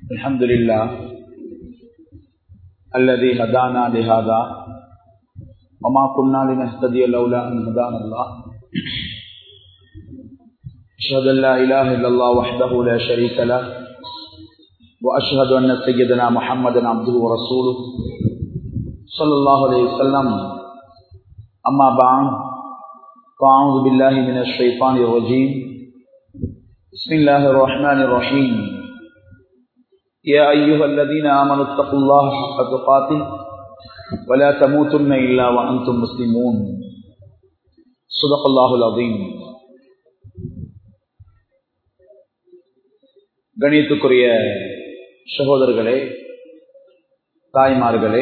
الحمد لله الذي هدانا لهذا وما كنا لنهتدي لولا أن هدانا الله أشهد أن لا إله إلا الله وحده لا شريك له وأشهد أن سيدنا محمدا عبده ورسوله صلى الله عليه وسلم أما بعد فأعوذ بالله من الشيطان الرجيم بسم الله الرحمن الرحيم يا أيها الذين آمنوا اتقوا الله حق تقاته ولا تموتن إلا وأنتم مسلمون صدق الله العظيم கணியத்துக்குரிய சகோதரர்களே தாய்மார்களே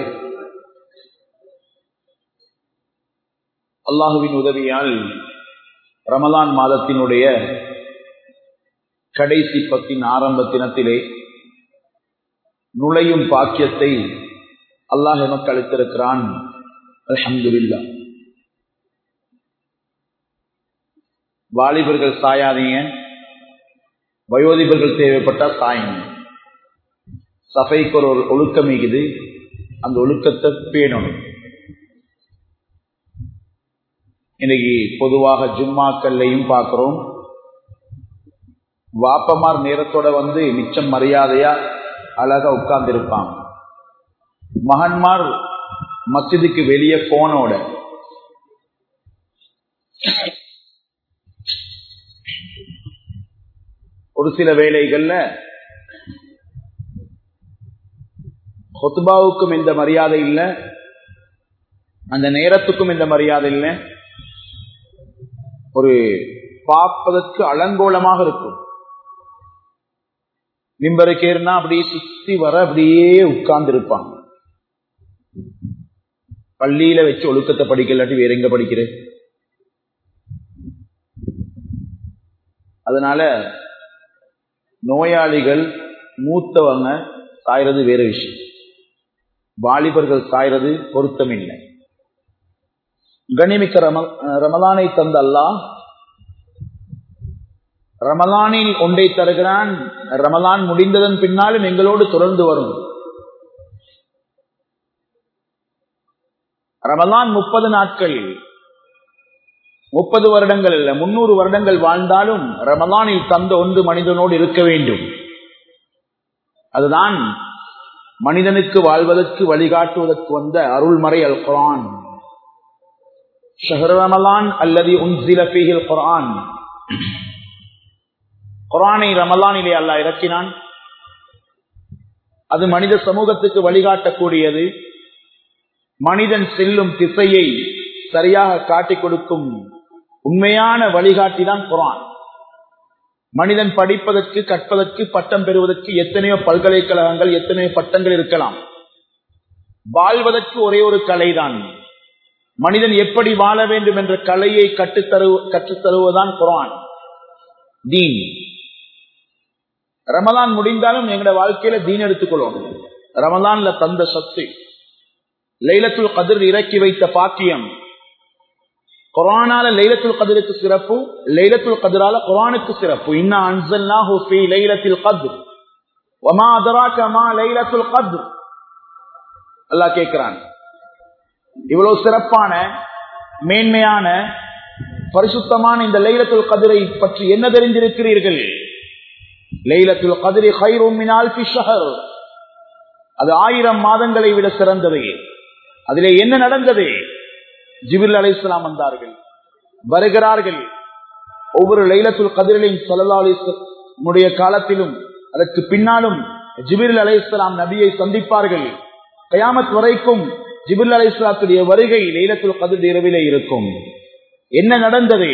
அல்லாஹுவின் உதவியால் ரமலான் மாதத்தினுடைய கடைசி பத்தின் ஆரம்ப தினத்திலே நுழையும் பாக்கியத்தை அல்லாஹ் எமக்கு அளித்திருக்கிறான் அலமதுல்லா வாலிபர்கள் சாயாதீங்க வயோதிபர்கள் தேவைப்பட்டா சாயுங்க சபைக்கு ஒரு ஒழுக்கம் இருக்குது அந்த ஒழுக்கத்தை பேணணும் இன்னைக்கு பொதுவாக ஜும்மாக்கள்லையும் பார்க்கிறோம் வாப்பமார் நேரத்தோட வந்து மிச்சம் மரியாதையா அழகா உட்கார்ந்து இருப்பாங்க மகன்மார் மசிதுக்கு வெளியே போனோட ஒரு சில வேலைகள்ல ஹொத்துபாவுக்கும் எந்த மரியாதை இல்லை அந்த நேரத்துக்கும் எந்த மரியாதை இல்லை ஒரு பார்ப்பதற்கு அலங்கோலமாக இருக்கும் மிம்பருக்கு ஏறினா அப்படியே சுத்தி வர அப்படியே உட்கார்ந்து இருப்பாங்க பள்ளியில வச்சு ஒழுக்கத்தை படிக்கலாட்டி வேற எங்க படிக்கிற அதனால நோயாளிகள் மூத்தவங்க சாயறது வேற விஷயம் வாலிபர்கள் சாயறது பொருத்தம் இல்லை கனிமிக்க ரம ரமலானை தந்த அல்லா ரமலானில் ஒன்றை தருகிறான் ரமலான் முடிந்ததன் பின்னாலும் எங்களோடு தொடர்ந்து வரும் ரமலான் முப்பது நாட்கள் முப்பது வருடங்கள் அல்ல முன்னூறு வருடங்கள் வாழ்ந்தாலும் ரமலானில் தந்த ஒன்று மனிதனோடு இருக்க வேண்டும் அதுதான் மனிதனுக்கு வாழ்வதற்கு வழிகாட்டுவதற்கு வந்த அருள்மறை அல் குரான் ஷஹர் ரமலான் அல்லது உன்சில பீஹில் குரான் குரானை ரமலானிலே அல்லா இறக்கினான் அது மனித சமூகத்துக்கு வழிகாட்டக்கூடியது மனிதன் செல்லும் திசையை சரியாக காட்டிக் கொடுக்கும் உண்மையான வழிகாட்டி தான் குரான் மனிதன் படிப்பதற்கு கற்பதற்கு பட்டம் பெறுவதற்கு எத்தனையோ பல்கலைக்கழகங்கள் எத்தனையோ பட்டங்கள் இருக்கலாம் வாழ்வதற்கு ஒரே ஒரு கலைதான் மனிதன் எப்படி வாழ வேண்டும் என்ற கலையை கற்றுத்தரு கற்றுத்தருவதுதான் குரான் தீன் ரமலான் முடிந்தாலும் எங்களோட வாழ்க்கையில தீன் எடுத்துக்கொள்ளணும் ரமலான்ல தந்த சக்தி லைலத்துல் கதிர் இறக்கி வைத்த பாக்கியம் குரானால லைலத்துல் கதிருக்கு சிறப்பு லைலத்துல் கதிரால குரானுக்கு சிறப்பு இன்னா அன்சல்னாஹு ஃபீ லைலத்தில் கத்ர் வமா அதராக மா லைலத்துல் கத்ர் அல்லாஹ் கேக்குறான் இவ்வளவு சிறப்பான மேன்மையான பரிசுத்தமான இந்த லைலத்துல் கதிரை பற்றி என்ன தெரிந்திருக்கிறீர்கள் லைலத்துல் கதிரை ஹைரோமினால் ஷஹர் அது ஆயிரம் மாதங்களை விட சிறந்தது அதிலே என்ன நடந்தது ஜிபில் அலை இஸ்லாம் வந்தார்கள் வருகிறார்கள் ஒவ்வொரு லைலத்துல் கதிரிலையும் சல்லா அலிஸ்லமுடைய காலத்திலும் அதற்கு பின்னாலும் ஜிபில் அலை இஸ்லாம் நபியை சந்திப்பார்கள் கயாமத் வரைக்கும் ஜிபுல் அலை இஸ்லாத்துடைய வருகை லைலத்துல் கதிர் இரவிலே இருக்கும் என்ன நடந்தது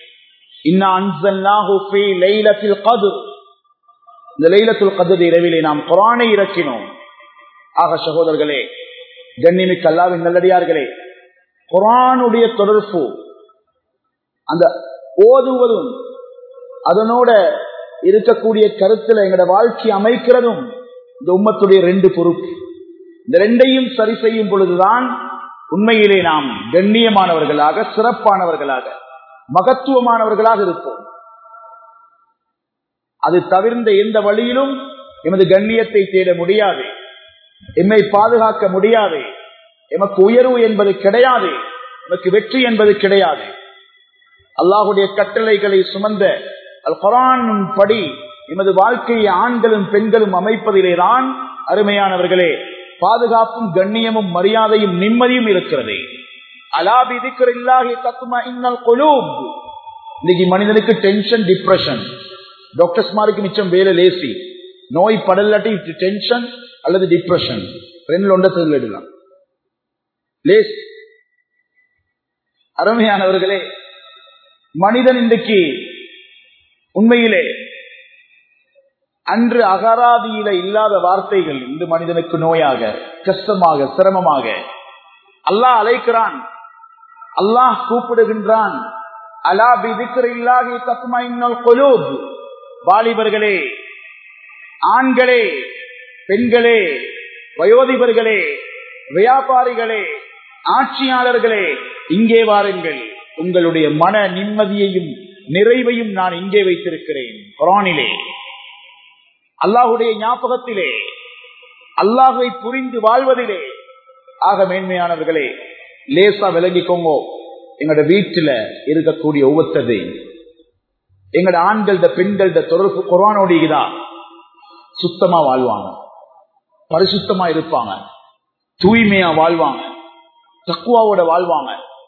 இந்த லைலத்துல் கதிர் இரவிலே நாம் குரானை இறக்கினோம் ஆக சகோதரர்களே கண்ணிமிக்கு அல்லாவின் நல்லடியார்களே குரானுடைய தொடர்பு அந்த ஓதுவதும் அதனோட இருக்கக்கூடிய கருத்துல எங்களோட வாழ்க்கை அமைக்கிறதும் இந்த உம்மத்துடைய ரெண்டு பொறுப்பு இந்த ரெண்டையும் சரி செய்யும் பொழுதுதான் உண்மையிலே நாம் கண்ணியமானவர்களாக சிறப்பானவர்களாக மகத்துவமானவர்களாக இருப்போம் அது தவிர்ந்த எந்த வழியிலும் எமது கண்ணியத்தை தேட முடியாது எம்மை பாதுகாக்க முடியாது எமக்கு உயர்வு என்பது கிடையாது எமக்கு வெற்றி என்பது கிடையாது அல்லாஹுடைய கட்டளைகளை சுமந்த அல் குரானும் படி எமது வாழ்க்கையை ஆண்களும் பெண்களும் அமைப்பதிலேதான் அருமையானவர்களே பாதுகாப்பும் கண்ணியமும் மரியாதையும் நிம்மதியும் இருக்கிறது அலாபி இல்லாஹி தத்துமா இன்னல் கொலூப் இன்னைக்கு மனிதனுக்கு டென்ஷன் டிப்ரெஷன் டாக்டர்ஸ்மாருக்கு மிச்சம் வேலை லேசி நோய் படலாட்டி டென்ஷன் அல்லது டிப்ரெஷன் ரெண்டுல ஒன்றை சொல்லிடலாம் லேஸ் அருமையானவர்களே மனிதன் இன்றைக்கு உண்மையிலே அன்று அகராதியில இல்லாத வார்த்தைகள் இன்று மனிதனுக்கு நோயாக கஷ்டமாக சிரமமாக அல்லாஹ் அழைக்கிறான் அல்லாஹ் கூப்பிடுகின்றான் அலா பிதிக்கிறில்லாகி தத்மா இன்னொல் கொலூப் வாலிபர்களே ஆண்களே பெண்களே வயோதிபர்களே வியாபாரிகளே ஆட்சியாளர்களே இங்கே வாருங்கள் உங்களுடைய மன நிம்மதியையும் நிறைவையும் நான் இங்கே வைத்திருக்கிறேன் குரானிலே அல்லாஹுடைய ஞாபகத்திலே அல்லாஹை புரிந்து வாழ்வதிலே ஆக மேன்மையானவர்களே லேசா விளங்கிக்கோங்க எங்களோட வீட்டுல இருக்கக்கூடிய ஒவ்வொருத்ததை எங்களோட ஆண்கள பெண்கள தொடர்பு குரானோடிதான் சுத்தமா வாழ்வாங்க பரிசுத்தமா இருப்பாங்க தூய்மையா வாழ்வாங்க தக்குவாவோட வாழ்வாங்க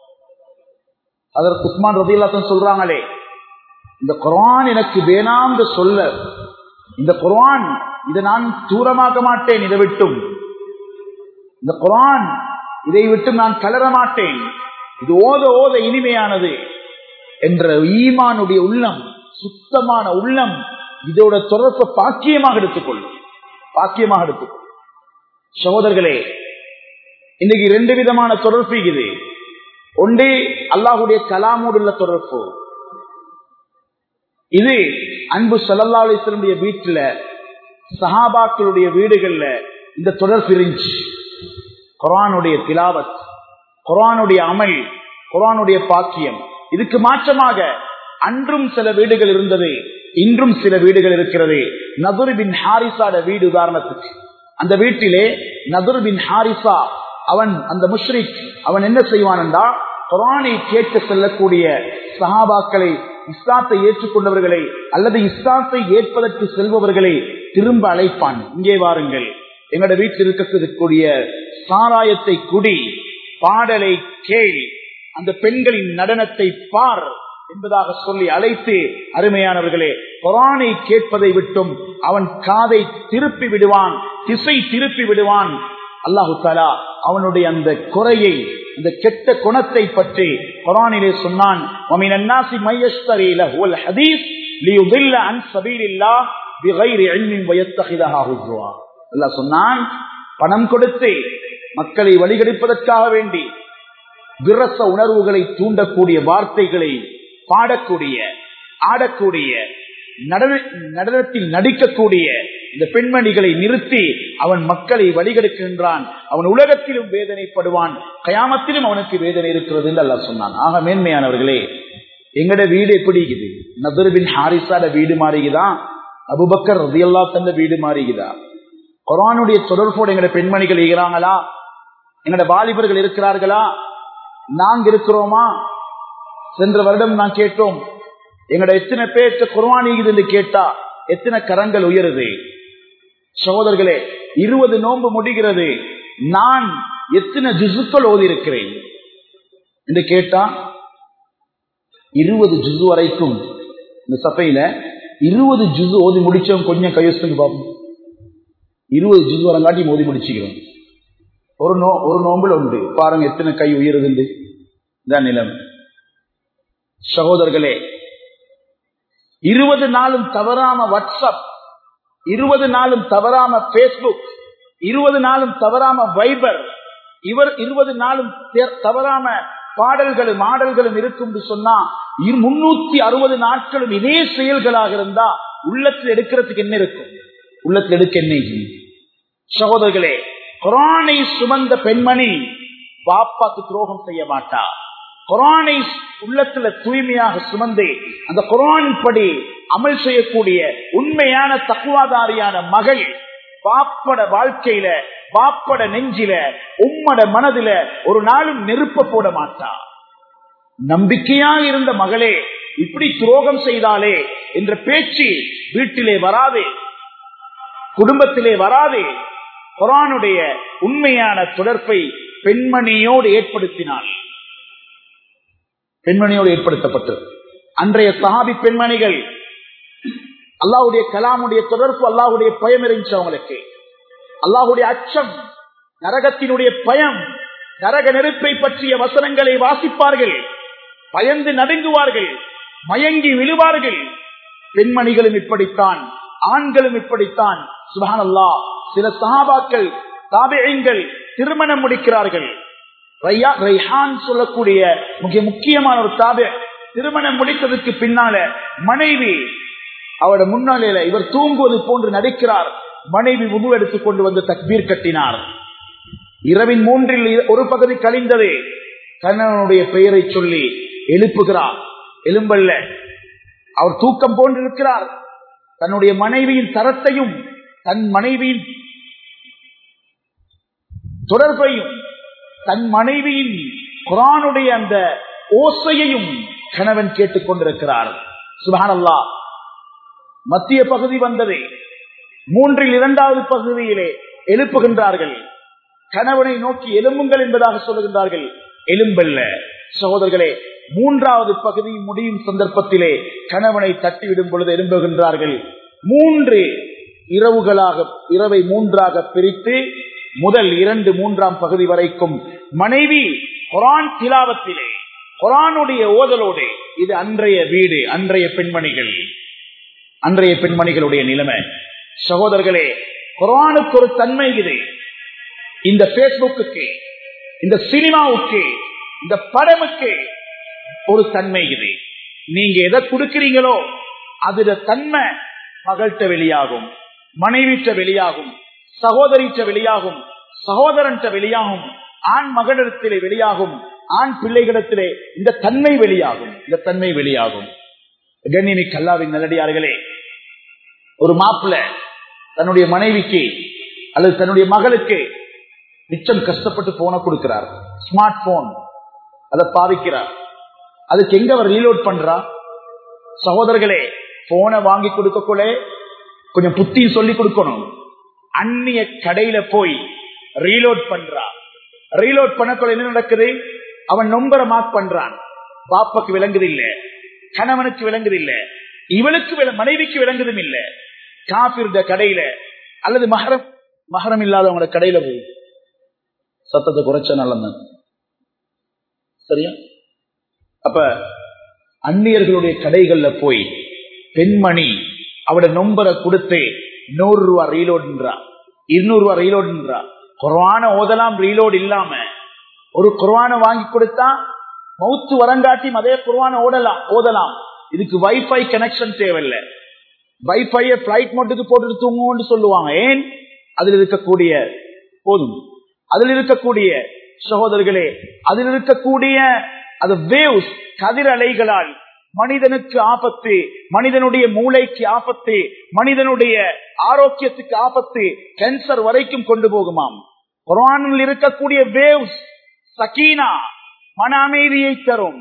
அதற்கு உஸ்மான் ரதியல்லாத்தான் சொல்றாங்களே இந்த குரான் எனக்கு வேணாம் சொல்ல இந்த குரான் இதை நான் தூரமாக்க மாட்டேன் இதை விட்டும் இந்த குரான் இதை விட்டு நான் கலர மாட்டேன் இது ஓத ஓத இனிமையானது என்ற ஈமானுடைய உள்ளம் சுத்தமான உள்ளம் இதோட தொடர்பை பாக்கியமாக எடுத்துக்கொள்ளும் பாக்கியமாக எடுத்துக்கொள்ளும் சகோதரர்களே இன்னைக்கு ரெண்டு விதமான தொடர்பு இது ஒன்றே அல்லாஹுடைய கலாமோடு உள்ள தொடர்பு இது அன்பு சல்லா அலிஸ்லமுடைய வீட்டுல சஹாபாக்களுடைய வீடுகள்ல இந்த தொடர்பு இருந்துச்சு குரானுடைய திலாவத் குரானுடைய அமல் குரானுடைய பாக்கியம் இதுக்கு மாற்றமாக அன்றும் சில வீடுகள் இருந்தது இன்றும் சில வீடுகள் இருக்கிறது நதுர் பின் ஹாரிசாட வீடு உதாரணத்துக்கு அந்த வீட்டிலே நதுர் பின் ஹாரிசா அவன் அந்த முஷ்ரிக் அவன் என்ன செய்வான் என்றா குரானை கேட்க செல்லக்கூடிய சஹாபாக்களை இஸ்லாத்தை ஏற்றுக்கொண்டவர்களை அல்லது இஸ்லாத்தை ஏற்பதற்கு செல்பவர்களை திரும்ப அழைப்பான் இங்கே வாருங்கள் எங்களோட வீட்டில் இருக்கக்கூடிய சாராயத்தை குடி பாடலை கேள் அந்த பெண்களின் நடனத்தை பார் என்பதாக சொல்லி அழைத்து அருமையானவர்களே குரானை கேட்பதை விட்டும் அவன் காதை திருப்பி விடுவான் திசை திருப்பி விடுவான் அல்லாஹு தாலா அவனுடைய அந்த குறையை இந்த கெட்ட குணத்தை பற்றி குரானிலே சொன்னான் சொன்னான் பணம் கொடுத்து மக்களை வழிகெடுப்பதற்காக வேண்டி விரச உணர்வுகளை தூண்டக்கூடிய வார்த்தைகளை பாடக்கூடிய ஆடக்கூடிய நடனத்தில் நடிக்கக்கூடிய இந்த பெண்மணிகளை நிறுத்தி அவன் மக்களை வழிகெடுக்கின்றான் அவன் உலகத்திலும் வேதனைப்படுவான் கயாமத்திலும் அவனுக்கு வேதனை இருக்கிறது என்று அல்ல சொன்னான் ஆக மேன்மையானவர்களே எங்கட வீடு எப்படி இருக்குது நபர்பின் ஹாரிசாட வீடு மாறிக்குதான் அபுபக்கர் ரதியல்லா தந்த வீடு மாறிக்குதா குரானுடைய தொடர்போடு எங்கட பெண்மணிகள் இருக்கிறாங்களா எங்கட வாலிபர்கள் இருக்கிறார்களா நாங்க இருக்கிறோமா சென்ற வருடம் நான் கேட்டோம் எங்கட எத்தனை பேர்த்த குர்வானிக்குது என்று கேட்டா எத்தனை கரங்கள் உயருது சகோதரர்களே இருபது நோன்பு முடிகிறது நான் எத்தனை ஜுசுக்கள் ஓதி இருக்கிறேன் என்று கேட்டா இருபது ஜுசு வரைக்கும் இந்த சபையில இருபது ஜுசு ஓதி முடிச்சவங்க கொஞ்சம் கையெழுத்து பார்ப்போம் இருபது ஜுசு வரங்காட்டி ஓதி முடிச்சுக்கிறோம் ஒரு நோ ஒரு நோம்புல உண்டு பாருங்க எத்தனை கை உயருது இதான் நிலம் சகோதரர்களே இருபது நாளும் தவறாம வாட்ஸ்அப் இருபது நாளும் தவறாம பேஸ்புக் இருபது நாளும் தவறாம வைபர் இவர் இருபது நாளும் தவறாம பாடல்களும் ஆடல்களும் இருக்கும் சொன்னா முன்னூத்தி அறுபது நாட்களும் இதே செயல்களாக இருந்தா உள்ளத்தில் எடுக்கிறதுக்கு என்ன இருக்கும் உள்ளத்தில் எடுக்க என்ன சகோதரர்களே குரானை சுமந்த பெண்மணி பாப்பாக்கு துரோகம் செய்ய மாட்டா குரானை உள்ளத்துல தூய்மையாக சுமந்து அந்த குரான் படி அமல் செய்யக்கூடிய உண்மையான தக்குவாதாரியான மகள் பாப்பட வாழ்க்கையில பாப்பட நெஞ்சில உம்மட மனதில ஒரு நாளும் நெருப்ப போட மாட்டா நம்பிக்கையாக இருந்த மகளே இப்படி துரோகம் செய்தாலே என்ற பேச்சு வீட்டிலே வராது குடும்பத்திலே வராது குரானுடைய உண்மையான தொடர்பை பெண்மணியோடு ஏற்படுத்தினாள் பெண்மணியோடு ஏற்படுத்தப்பட்டது அன்றைய சஹாபி பெண்மணிகள் அல்லாஹுடைய கலாமுடைய தொடர்பு அல்லாஹுடைய பயம் இருந்துச்சு அவங்களுக்கு அல்லாஹுடைய அச்சம் நரகத்தினுடைய பயம் நரக நெருப்பை பற்றிய வசனங்களை வாசிப்பார்கள் பயந்து நடுங்குவார்கள் மயங்கி விழுவார்கள் பெண்மணிகளும் இப்படித்தான் ஆண்களும் இப்படித்தான் சுபான் அல்லா சில சஹாபாக்கள் தாபியங்கள் திருமணம் முடிக்கிறார்கள் ரைஹான் சொல்லக்கூடிய மிக முக்கியமான ஒரு தாபே திருமணம் முடித்ததற்கு பின்னால மனைவி அவரோட முன்னாலேல இவர் தூங்குவது போன்று நடிக்கிறார் மனைவி உணவு எடுத்துக் கொண்டு வந்து தக்பீர் கட்டினார் இரவின் மூன்றில் ஒரு பகுதி கழிந்தது கண்ணனுடைய பெயரை சொல்லி எழுப்புகிறார் எலும்பல்ல அவர் தூக்கம் போன்றிருக்கிறார் தன்னுடைய மனைவியின் தரத்தையும் தன் மனைவியின் தொடர்பையும் தன் மனைவியின் குரானுடைய அந்த ஓசையையும் கணவன் கேட்டுக் கொண்டிருக்கிறார் சுபானல்லா மத்திய பகுதி வந்தது மூன்றில் இரண்டாவது பகுதியிலே எழுப்புகின்றார்கள் கணவனை நோக்கி எலும்புங்கள் என்பதாக சொல்லுகின்றார்கள் எலும்பல்ல சகோதரர்களே மூன்றாவது பகுதி முடியும் சந்தர்ப்பத்திலே கணவனை தட்டிவிடும் பொழுது எழும்புகின்றார்கள் மூன்று இரவுகளாக இரவை மூன்றாக பிரித்து முதல் இரண்டு மூன்றாம் பகுதி வரைக்கும் மனைவி குரான் திலாவத்திலே குரானுடைய ஓதலோடு இது அன்றைய வீடு அன்றைய பெண்மணிகள் அன்றைய பெண்மணிகளுடைய நிலைமை சகோதரர்களே குரானுக்கு ஒரு தன்மை இது இந்த பேஸ்புக்கு இந்த சினிமாவுக்கு இந்த படமுக்கு ஒரு தன்மை இது நீங்க எதை கொடுக்கிறீங்களோ அதுல தன்மை மகள்கிட்ட வெளியாகும் மனைவிட்ட வெளியாகும் சகோதரிட்ட வெளியாகும் சகோதரன்ட்ட வெளியாகும் ஆண் மகளிடத்திலே வெளியாகும் ஆண் பிள்ளைகளிடத்திலே இந்த தன்மை வெளியாகும் இந்த தன்மை வெளியாகும் கண்ணிமி கல்லாவின் நல்லடியார்களே ஒரு மாப்பிள்ள தன்னுடைய மனைவிக்கு அல்லது தன்னுடைய மகளுக்கு மிச்சம் கஷ்டப்பட்டு போன கொடுக்கிறார் ஸ்மார்ட் போன் அதை பாவிக்கிறார் அதுக்கு எங்க அவர் ரீலோட் பண்றா சகோதரர்களே போனை வாங்கி கொடுக்கக்குள்ள கொஞ்சம் புத்தியும் சொல்லி கொடுக்கணும் அந்நிய கடையில போய் ரீலோட் பண்றா ரீலோட் பண்ணக்குள்ள என்ன நடக்குது அவன் நொம்பர மார்க் பண்றான் பாப்பாக்கு விளங்குது இல்ல கணவனுக்கு விளங்குது இல்ல இவளுக்கு மனைவிக்கு விளங்குதும் இல்ல காபிருட கடையில அல்லது மகரம் மகரம் இல்லாதவங்களோட கடையில போய் சத்தத்தை குறைச்ச நல்லதான் சரியா அப்ப அந்நியர்களுடைய கடைகள்ல போய் பெண்மணி அவட நொம்பரை கொடுத்து நூறு ரூபா ரீலோடுன்றா இருநூறு ரூபா ரீலோடுன்றா குர்வான ஓதலாம் ரீலோடு இல்லாம ஒரு குர்வான வாங்கி கொடுத்தா மவுத்து வரங்காட்டி அதே குர்வான ஓடலாம் ஓதலாம் இதுக்கு வைஃபை கனெக்ஷன் தேவையில்லை வைஃபைய பிளைட் மோட்டுக்கு போட்டு தூங்குவோம்னு சொல்லுவாங்க ஏன் அதில் இருக்கக்கூடிய போதும் அதில் இருக்கக்கூடிய சகோதரர்களே அதில் இருக்கக்கூடிய அது வேவ்ஸ் கதிர் அலைகளால் மனிதனுக்கு ஆபத்து மனிதனுடைய மூளைக்கு ஆபத்து மனிதனுடைய ஆரோக்கியத்துக்கு ஆபத்து கேன்சர் வரைக்கும் கொண்டு போகுமாம் குரானில் இருக்கக்கூடிய வேவ்ஸ் சகீனா மன அமைதியை தரும்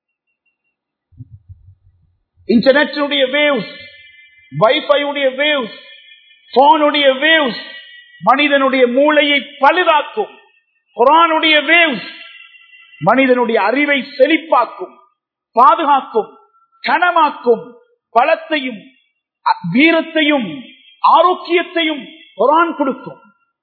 இன்டர்நெட்டினுடைய வேவ்ஸ் வைஃபையுடைய வேவ்ஸ் போனுடைய வேவ்ஸ் மனிதனுடைய மூளையை பழுதாக்கும் குரானுடைய வேவ்ஸ் மனிதனுடைய அறிவை செழிப்பாக்கும் பாதுகாக்கும் கனமாக்கும் பலத்தையும் வீரத்தையும் ஆரோக்கியத்தையும் குரான் கொடுக்கும்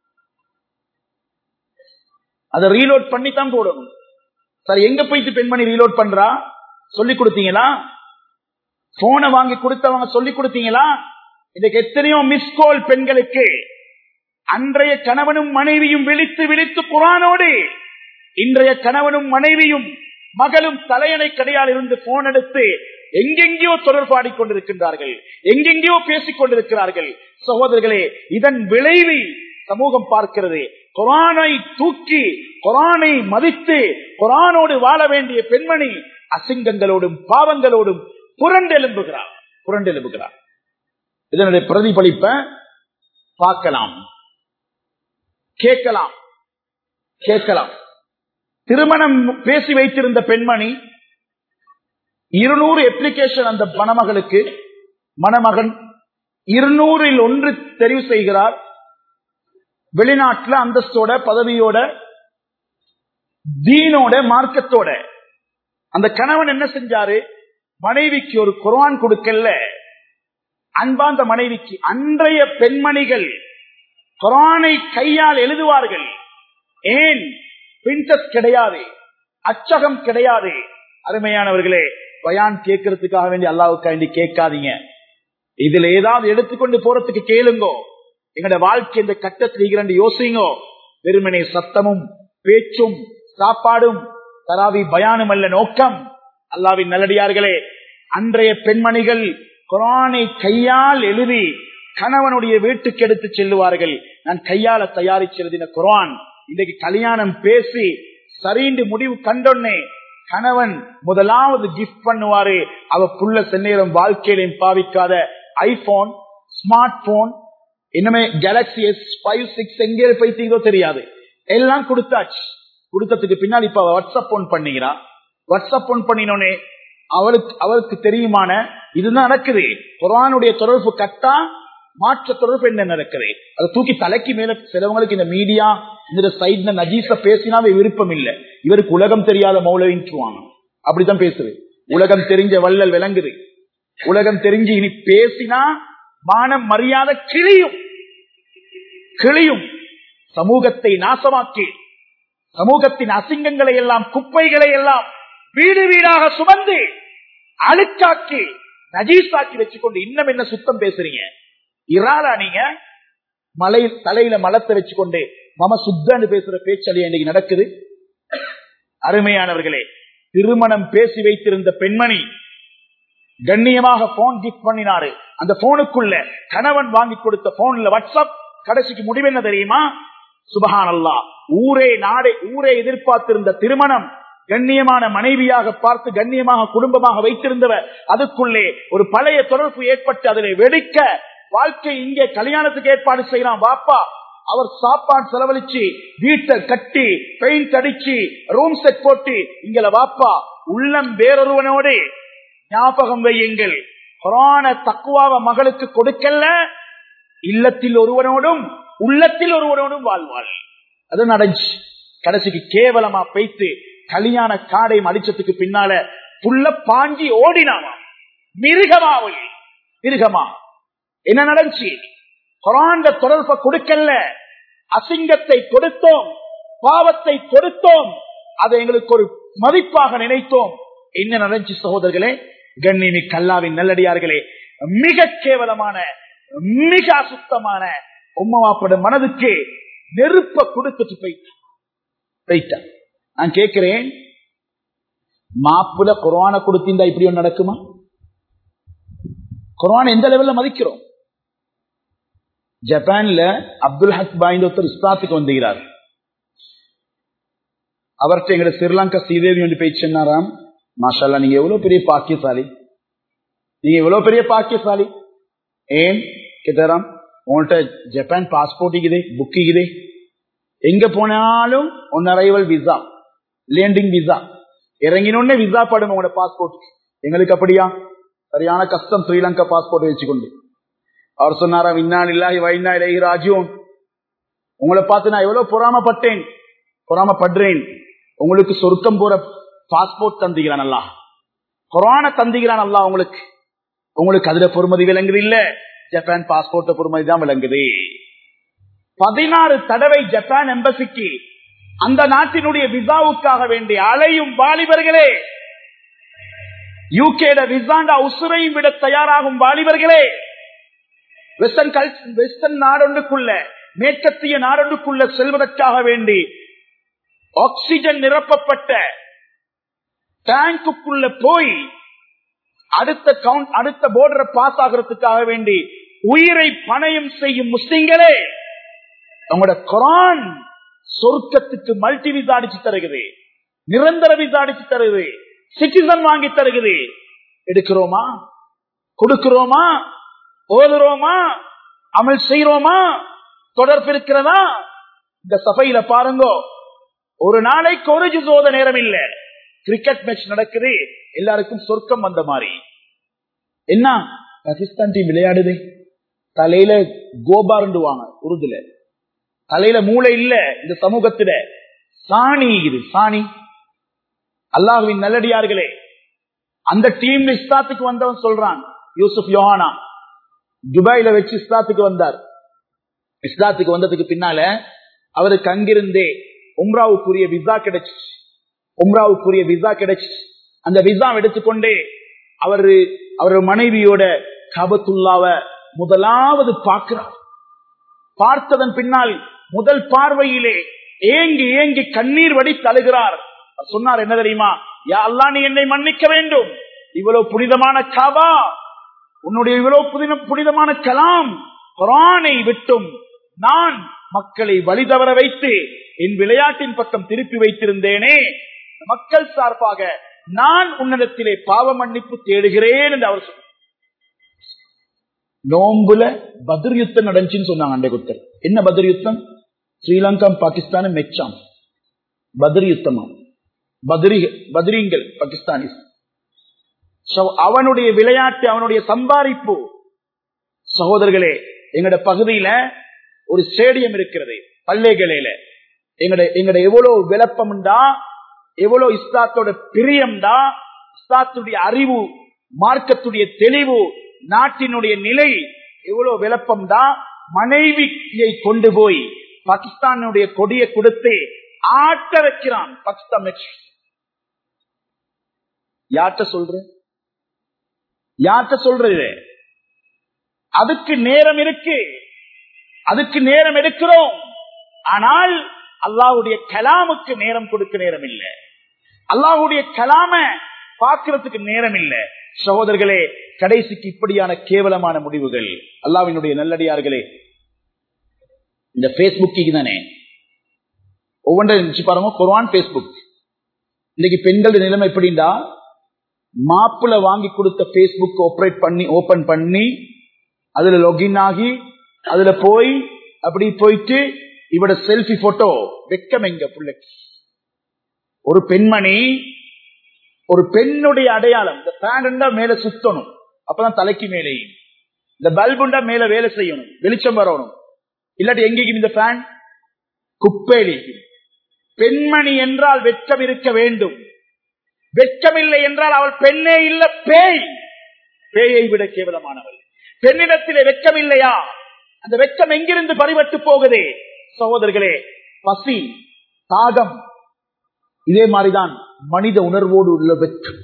அதை ரீலோட் பண்ணித்தான் போடணும் சார் எங்க போயிட்டு பெண்மணி ரீலோட் பண்றா சொல்லி கொடுத்தீங்களா போனை வாங்கி கொடுத்தவங்க சொல்லி கொடுத்தீங்களா இதுக்கு எத்தனையோ மிஸ்கோல் பெண்களுக்கு அன்றைய கணவனும் மனைவியும் விழித்து விழித்து குரானோடு இன்றைய கணவனும் மனைவியும் மகளும் தலையணை கடையால் இருந்து போன் எடுத்து எங்கெங்கேயோ தொடர்பாடி கொண்டிருக்கின்றார்கள் எங்கெங்கேயோ பேசிக் கொண்டிருக்கிறார்கள் சகோதரர்களே இதன் விளைவை சமூகம் பார்க்கிறது குரானை தூக்கி குரானை மதித்து குரானோடு வாழ வேண்டிய பெண்மணி அசிங்கங்களோடும் பாவங்களோடும் புரண்டெலும்புகிறார் புரண்டெலும்புகிறார் இதனுடைய பிரதிபலிப்ப பார்க்கலாம் கேட்கலாம் கேட்கலாம் திருமணம் பேசி வைத்திருந்த பெண்மணி இருநூறு அப்ளிகேஷன் அந்த மணமகளுக்கு மணமகன் இருநூறில் ஒன்று தெரிவு செய்கிறார் வெளிநாட்டுல அந்தஸ்தோட பதவியோட தீனோட மார்க்கத்தோட அந்த கணவன் என்ன செஞ்சாரு மனைவிக்கு ஒரு குர்ஆன் கொடுக்கல அன்பாந்த மனைவிக்கு அன்றைய பெண்மணிகள் குரானை கையால் எழுதுவார்கள் ஏன் பிரிண்டஸ் கிடையாது அச்சகம் கிடையாது அருமையானவர்களே பயான் கேட்கறதுக்காக வேண்டி அல்லாவுக்கா வேண்டி கேட்காதீங்க இதுல ஏதாவது எடுத்துக்கொண்டு போறதுக்கு கேளுங்கோ எங்கட வாழ்க்கை இந்த கட்டத்தில் இரண்டு யோசிங்கோ வெறுமனே சத்தமும் பேச்சும் சாப்பாடும் தராவி பயானும் அல்ல நோக்கம் அல்லாவின் நல்லடியார்களே அன்றைய பெண்மணிகள் குரானை கையால் எழுதி கணவனுடைய வீட்டுக்கு எடுத்து செல்லுவார்கள் நான் கையால தயாரிச்சிருந்த குரான் இன்றைக்கு கல்யாணம் பேசி சரிண்டு முடிவு கண்டொன்னே கணவன் முதலாவது கிஃப்ட் பண்ணுவாரு அவ புள்ள செந்நேரம் வாழ்க்கையிலையும் பாவிக்காத ஐபோன் ஸ்மார்ட் போன் இன்னுமே கேலக்சி எஸ் ஃபைவ் சிக்ஸ் எங்கே பைத்தீங்களோ தெரியாது எல்லாம் கொடுத்தாச்சு கொடுத்ததுக்கு பின்னால் இப்ப வாட்ஸ்அப் போன் பண்ணிக்கிறா வாட்ஸ்அப் போன் பண்ணினோனே அவளுக்கு அவருக்கு தெரியுமான இதுதான் நடக்குது குரானுடைய தொடர்பு கட்டா மாற்ற தொடர்பு என்ன நடக்குது அதை தூக்கி தலைக்கு மேல சிலவங்களுக்கு இந்த மீடியா இந்த சைட்ல நஜீச பேசினாவே விருப்பம் இல்லை இவருக்கு உலகம் தெரியாத மௌலவின்ட்டுவாங்க அப்படித்தான் பேசுது உலகம் தெரிஞ்ச வள்ளல் விளங்குது உலகம் தெரிஞ்சு இனி பேசினா மானம் மரியாதை கிளியும் கிளியும் சமூகத்தை நாசமாக்கி சமூகத்தின் அசிங்கங்களை எல்லாம் குப்பைகளை எல்லாம் வீடு வீடாக சுமந்து அழுக்காக்கி நஜீஸாக்கி வச்சுக்கொண்டு இன்னும் என்ன சுத்தம் பேசுறீங்க இறாலா நீங்க மலை தலையில மலத்தை வச்சுக்கொண்டு மம சுத்தன்னு பேசுற பேச்சலையா இன்னைக்கு நடக்குது அருமையானவர்களே திருமணம் பேசி வைத்திருந்த பெண்மணி கண்ணியமாக போன் கிஃப்ட் பண்ணினாரு அந்த போனுக்குள்ள கணவன் வாங்கி கொடுத்த போன்ல வாட்ஸ்அப் கடைசிக்கு முடிவு என்ன தெரியுமா சுபஹான் அல்லா ஊரே நாடே ஊரே எதிர்பார்த்திருந்த திருமணம் கண்ணியமான மனைவியாக பார்த்து கண்ணியமாக குடும்பமாக வைத்திருந்தவர் அதுக்குள்ளே ஒரு பழைய தொடர்பு ஏற்பட்டு அதில் வெடிக்க வாழ்க்கை இங்கே கல்யாணத்துக்கு ஏற்பாடு செய்யலாம் வாப்பா அவர் சாப்பாடு செலவழிச்சு வீட்டை கட்டி பெயிண்ட் அடிச்சு ரூம் செட் போட்டு இங்கல வாப்பா உள்ளம் வேறொருவனோடு ஞாபகம் வையுங்கள் கொரோனா தக்குவாவ மகளுக்கு கொடுக்கல இல்லத்தில் ஒருவனோடும் உள்ளத்தில் ஒருவனோடும் வாழ்வாள் அது நடந்துச்சு கடைசிக்கு கேவலமா பைத்து கல்யாண காடை மடிச்சதுக்கு பின்னால புள்ள பாஞ்சி ஓடினாமா மிருகமாவல் மிருகமா என்ன நடந்துச்சு குரான் தொடர்பை கொடுக்கல அசிங்கத்தை கொடுத்தோம் பாவத்தை கொடுத்தோம் அதை எங்களுக்கு ஒரு மதிப்பாக நினைத்தோம் என்ன நடந்துச்சு சகோதரர்களே கண்ணிமி கல்லாவின் நல்லடியார்களே மிக கேவலமான மிக அசுத்தமான உம்மவாப்படும் மனதுக்கு நெருப்ப கொடுத்துட்டு போயிட்டான் நான் கேட்கிறேன் மாப்புல குரான கொடுத்திருந்தா இப்படி ஒன்று நடக்குமா குரான் எந்த லெவல்ல மதிக்கிறோம் ஜப்பான்ல அப்துல் ஹக் பாய்ந்த ஒருத்தர் இஸ்லாத்துக்கு வந்துகிறார் அவர்கிட்ட எங்க ஸ்ரீலங்கா ஸ்ரீதேவி வந்து போய் சொன்னாராம் மாஷல்லா நீங்க எவ்வளவு பெரிய பாக்கியசாலி நீங்க எவ்வளவு பெரிய பாக்கியசாலி ஏன் கேட்டாராம் உங்கள்கிட்ட ஜப்பான் பாஸ்போர்ட் இருக்குது புக் இருக்குது எங்க போனாலும் on arrival visa landing visa இறங்கினோடனே விசா படும் உங்களோட பாஸ்போர்ட் எங்களுக்கு அப்படியா சரியான கஷ்டம் ஸ்ரீலங்கா பாஸ்போர்ட் வச்சுக்கொண்டு அவர் சொன்னாராம் இன்னான் இல்லாஹி வைனா இலகி ராஜ்யோன் உங்களை பார்த்து நான் எவ்வளவு பொறாமப்பட்டேன் பொறாமப்படுறேன் உங்களுக்கு சொருக்கம் போற பாஸ்போர்ட் தந்துகிறான் அல்லா கொரோனா தந்துகிறான் அல்லா உங்களுக்கு உங்களுக்கு அதுல பொறுமதி விளங்குது இல்ல ஜப்பான் பாஸ்போர்ட் பொறுமதி தான் விளங்குது பதினாறு தடவை ஜப்பான் எம்பசிக்கு அந்த நாட்டினுடைய விசாவுக்காக வேண்டி அலையும் வாலிபர்களே யூகேட விசாண்டா உசுரையும் விட தயாராகும் வாலிபர்களே வெஸ்டர்ன் கல்ச்சர் வெஸ்டர்ன் நாடொன்றுக்குள்ள மேற்கத்திய நாடொன்றுக்குள்ள செல்வதற்காக வேண்டி ஆக்சிஜன் நிரப்பப்பட்ட டேங்குக்குள்ள போய் அடுத்த கவுண்ட் அடுத்த போர்டரை பாஸ் ஆகிறதுக்காக வேண்டி உயிரை பணயம் செய்யும் முஸ்லிம்களே உங்களோட குரான் சொர்க்கத்துக்கு மல்டி விசா அடிச்சு தருகிறது நிரந்தர விசா அடிச்சு தருகிறது சிட்டிசன் வாங்கி தருகிறது எடுக்கிறோமா கொடுக்கிறோமா ஓதுறோமா அமல் செய்யறோமா தொடர்பு இருக்கிறதா இந்த சபையில பாருங்க ஒரு நாளைக்கு ஒரு ஜுசோத நேரம் இல்ல கிரிக்கெட் மேட்ச் நடக்குது எல்லாருக்கும் சொர்க்கம் வந்த மாதிரி என்ன பாகிஸ்தான் டீம் விளையாடுது தலையில கோபாருண்டுவாங்க உருதுல தலையில மூளை இல்ல இந்த சமூகத்துல சாணி இது சாணி அல்லாஹுவின் நல்லடியார்களே அந்த டீம் இஸ்லாத்துக்கு வந்தவன் சொல்றான் யூசுப் யோஹானா துபாயில வச்சு இஸ்லாத்துக்கு வந்தார் இஸ்லாத்துக்கு வந்ததுக்கு பின்னால அவருக்கு அங்கிருந்தே உம்ராவுக்குரிய விசா கிடைச்சு உம்ராவுக்குரிய விசா கிடைச்சு அந்த விசா எடுத்துக்கொண்டே அவரு அவர் மனைவியோட கபத்துல்லாவ முதலாவது பார்க்கிறார் பார்த்ததன் பின்னால் முதல் பார்வையிலே ஏங்கி ஏங்கி கண்ணீர் வடி தழுகிறார் சொன்னார் என்ன தெரியுமா யா அல்லா நீ என்னை மன்னிக்க வேண்டும் இவ்வளவு புனிதமான காபா உன்னுடைய இவ்வளவு புனித புனிதமான கலாம் குரானை விட்டும் நான் மக்களை வழி தவற வைத்து என் விளையாட்டின் பக்கம் திருப்பி வைத்திருந்தேனே மக்கள் சார்பாக நான் உன்னிடத்திலே பாவ மன்னிப்பு தேடுகிறேன் என்று அவர் சொன்னார் நோம்புல பத்ர் யுத்தம் நடந்துச்சுன்னு சொன்னாங்க அண்டை குத்தர் என்ன பத்ர் யுத்தம் ஸ்ரீலங்கா பாகிஸ்தான் மெச்சாம் பத்ர் யுத்தமா பத்ரி பத்ரீங்கள் பாகிஸ்தானிஸ் அவனுடைய விளையாட்டு அவனுடைய சம்பாதிப்பு சகோதரர்களே எங்கட பகுதியில ஒரு ஸ்டேடியம் இருக்கிறது பல்லேகலையில எங்கட எங்கட எவ்வளவு விளப்பம்டா எவ்வளவு இஸ்லாத்தோட பிரியம்டா இஸ்லாத்துடைய அறிவு மார்க்கத்துடைய தெளிவு நாட்டினுடைய நிலை எவ்வளவு விளப்பம் தான் மனைவியை கொண்டு போய் பாகிஸ்தானுடைய கொடியை கொடுத்து ஆட்ட வைக்கிறான் பாகிஸ்தான் மேட்ச் யார்கிட்ட சொல்ற யார்கிட்ட சொல்றது அதுக்கு நேரம் இருக்கு அதுக்கு நேரம் எடுக்கிறோம் ஆனால் அல்லாவுடைய கலாமுக்கு நேரம் கொடுக்க நேரம் இல்லை அல்லாஹுடைய கலாம பார்க்கறதுக்கு நேரம் இல்லை சகோதரர்களே கடைசிக்கு இப்படியான கேவலமான முடிவுகள் அல்லாவினுடைய நல்லடியார்களே இந்த பேஸ்புக்கு தானே ஒவ்வொன்றை நினைச்சு பாருங்க குர்வான் பேஸ்புக் இன்னைக்கு பெண்கள் நிலைமை எப்படின்னா மாப்பிள்ள வாங்கி கொடுத்த பேஸ்புக் ஆப்ரேட் பண்ணி ஓபன் பண்ணி அதுல லொகின் ஆகி அதுல போய் அப்படி போயிட்டு இவட செல்ஃபி போட்டோ வெக்கம் எங்க பிள்ளைக்கு ஒரு பெண்மணி ஒரு பெண்ணுடைய அடையாளம் இந்த பேண்டா மேல சுத்தணும் அப்பதான் தலைக்கு மேலேயும் இந்த பல்புண்டா மேல வேலை செய்யணும் வெளிச்சம் வரணும் இல்லாட்டி எங்கேயும் இந்த ஃபேன் குப்பேலி பெண்மணி என்றால் வெட்கம் இருக்க வேண்டும் வெட்கமில்லை என்றால் அவள் பெண்ணே இல்ல பேய் பேயை விட கேவலமானவள் பெண்ணிடத்திலே வெட்கம் இல்லையா அந்த வெட்கம் எங்கிருந்து பறிபட்டு போகுதே சகோதரர்களே பசி தாகம் இதே மாதிரிதான் மனித உணர்வோடு உள்ள வெட்கம்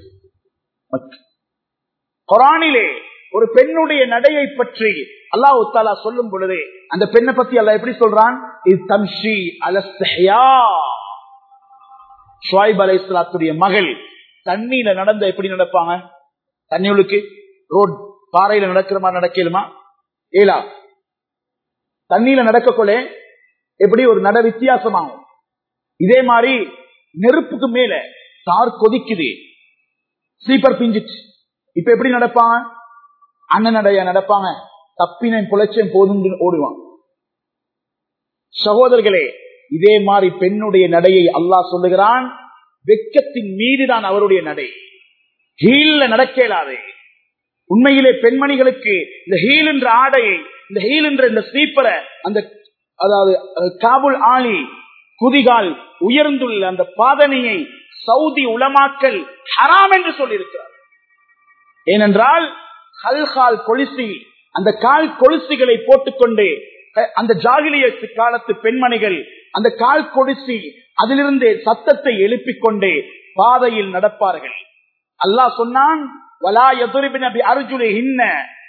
கொரானிலே ஒரு பெண்ணுடைய நடையை பற்றி அல்லாஹு தாலா சொல்லும் பொழுது அந்த பெண்ணை பத்தி அல்ல எப்படி சொல்றான் இது தம்ஷி அலஸ்தயா ஷுவாய்ப் அலை இஸ்லாத்துடைய மகள் தண்ணியில நடந்த எப்படி நடப்பாங்க தண்ணியுளுக்கு ரோட் பாறையில நடக்கிற மாதிரி நடக்கலுமா ஏலா தண்ணியில நடக்கக்கொள்ள எப்படி ஒரு நட வித்தியாசமாகும் இதே மாதிரி நெருப்புக்கு மேல தார் கொதிக்குது ஸ்லீப்பர் பிஞ்சிச்சு இப்ப எப்படி நடப்பாங்க அண்ணன் நடைய நடப்பாங்க தப்பினேன் புழைச்சேன் போதும் ஓடுவான் சகோதரர்களே இதே மாதிரி பெண்ணுடைய நடையை அல்லாஹ் சொல்லுகிறான் வெக்கத்தின் மீதுதான் அவருடைய நடை ஹீல்ல நடக்கலாது உண்மையிலே பெண்மணிகளுக்கு இந்த ஹீல் என்ற ஆடையை இந்த ஹீல் என்ற இந்த ஸ்லீப்பரை அந்த அதாவது காபுல் ஆலி குதிகால் உயர்ந்துள்ள அந்த பாதனையை சவுதி உலமாக்கல் ஹராம் என்று சொல்லியிருக்கிறார் ஏனென்றால் ஹல்ஹால் கொலிசி அந்த கால் கொலுசிகளை போட்டுக்கொண்டு அந்த ஜாகிலியத்து காலத்து பெண்மணிகள் அந்த கால் கொடிசி அதிலிருந்து சத்தத்தை எழுப்பிக் கொண்டு பாதையில் நடப்பார்கள் அல்லாஹ் சொன்னான் வலா எதிர்பினபி அர்ஜுனி ஹின்ன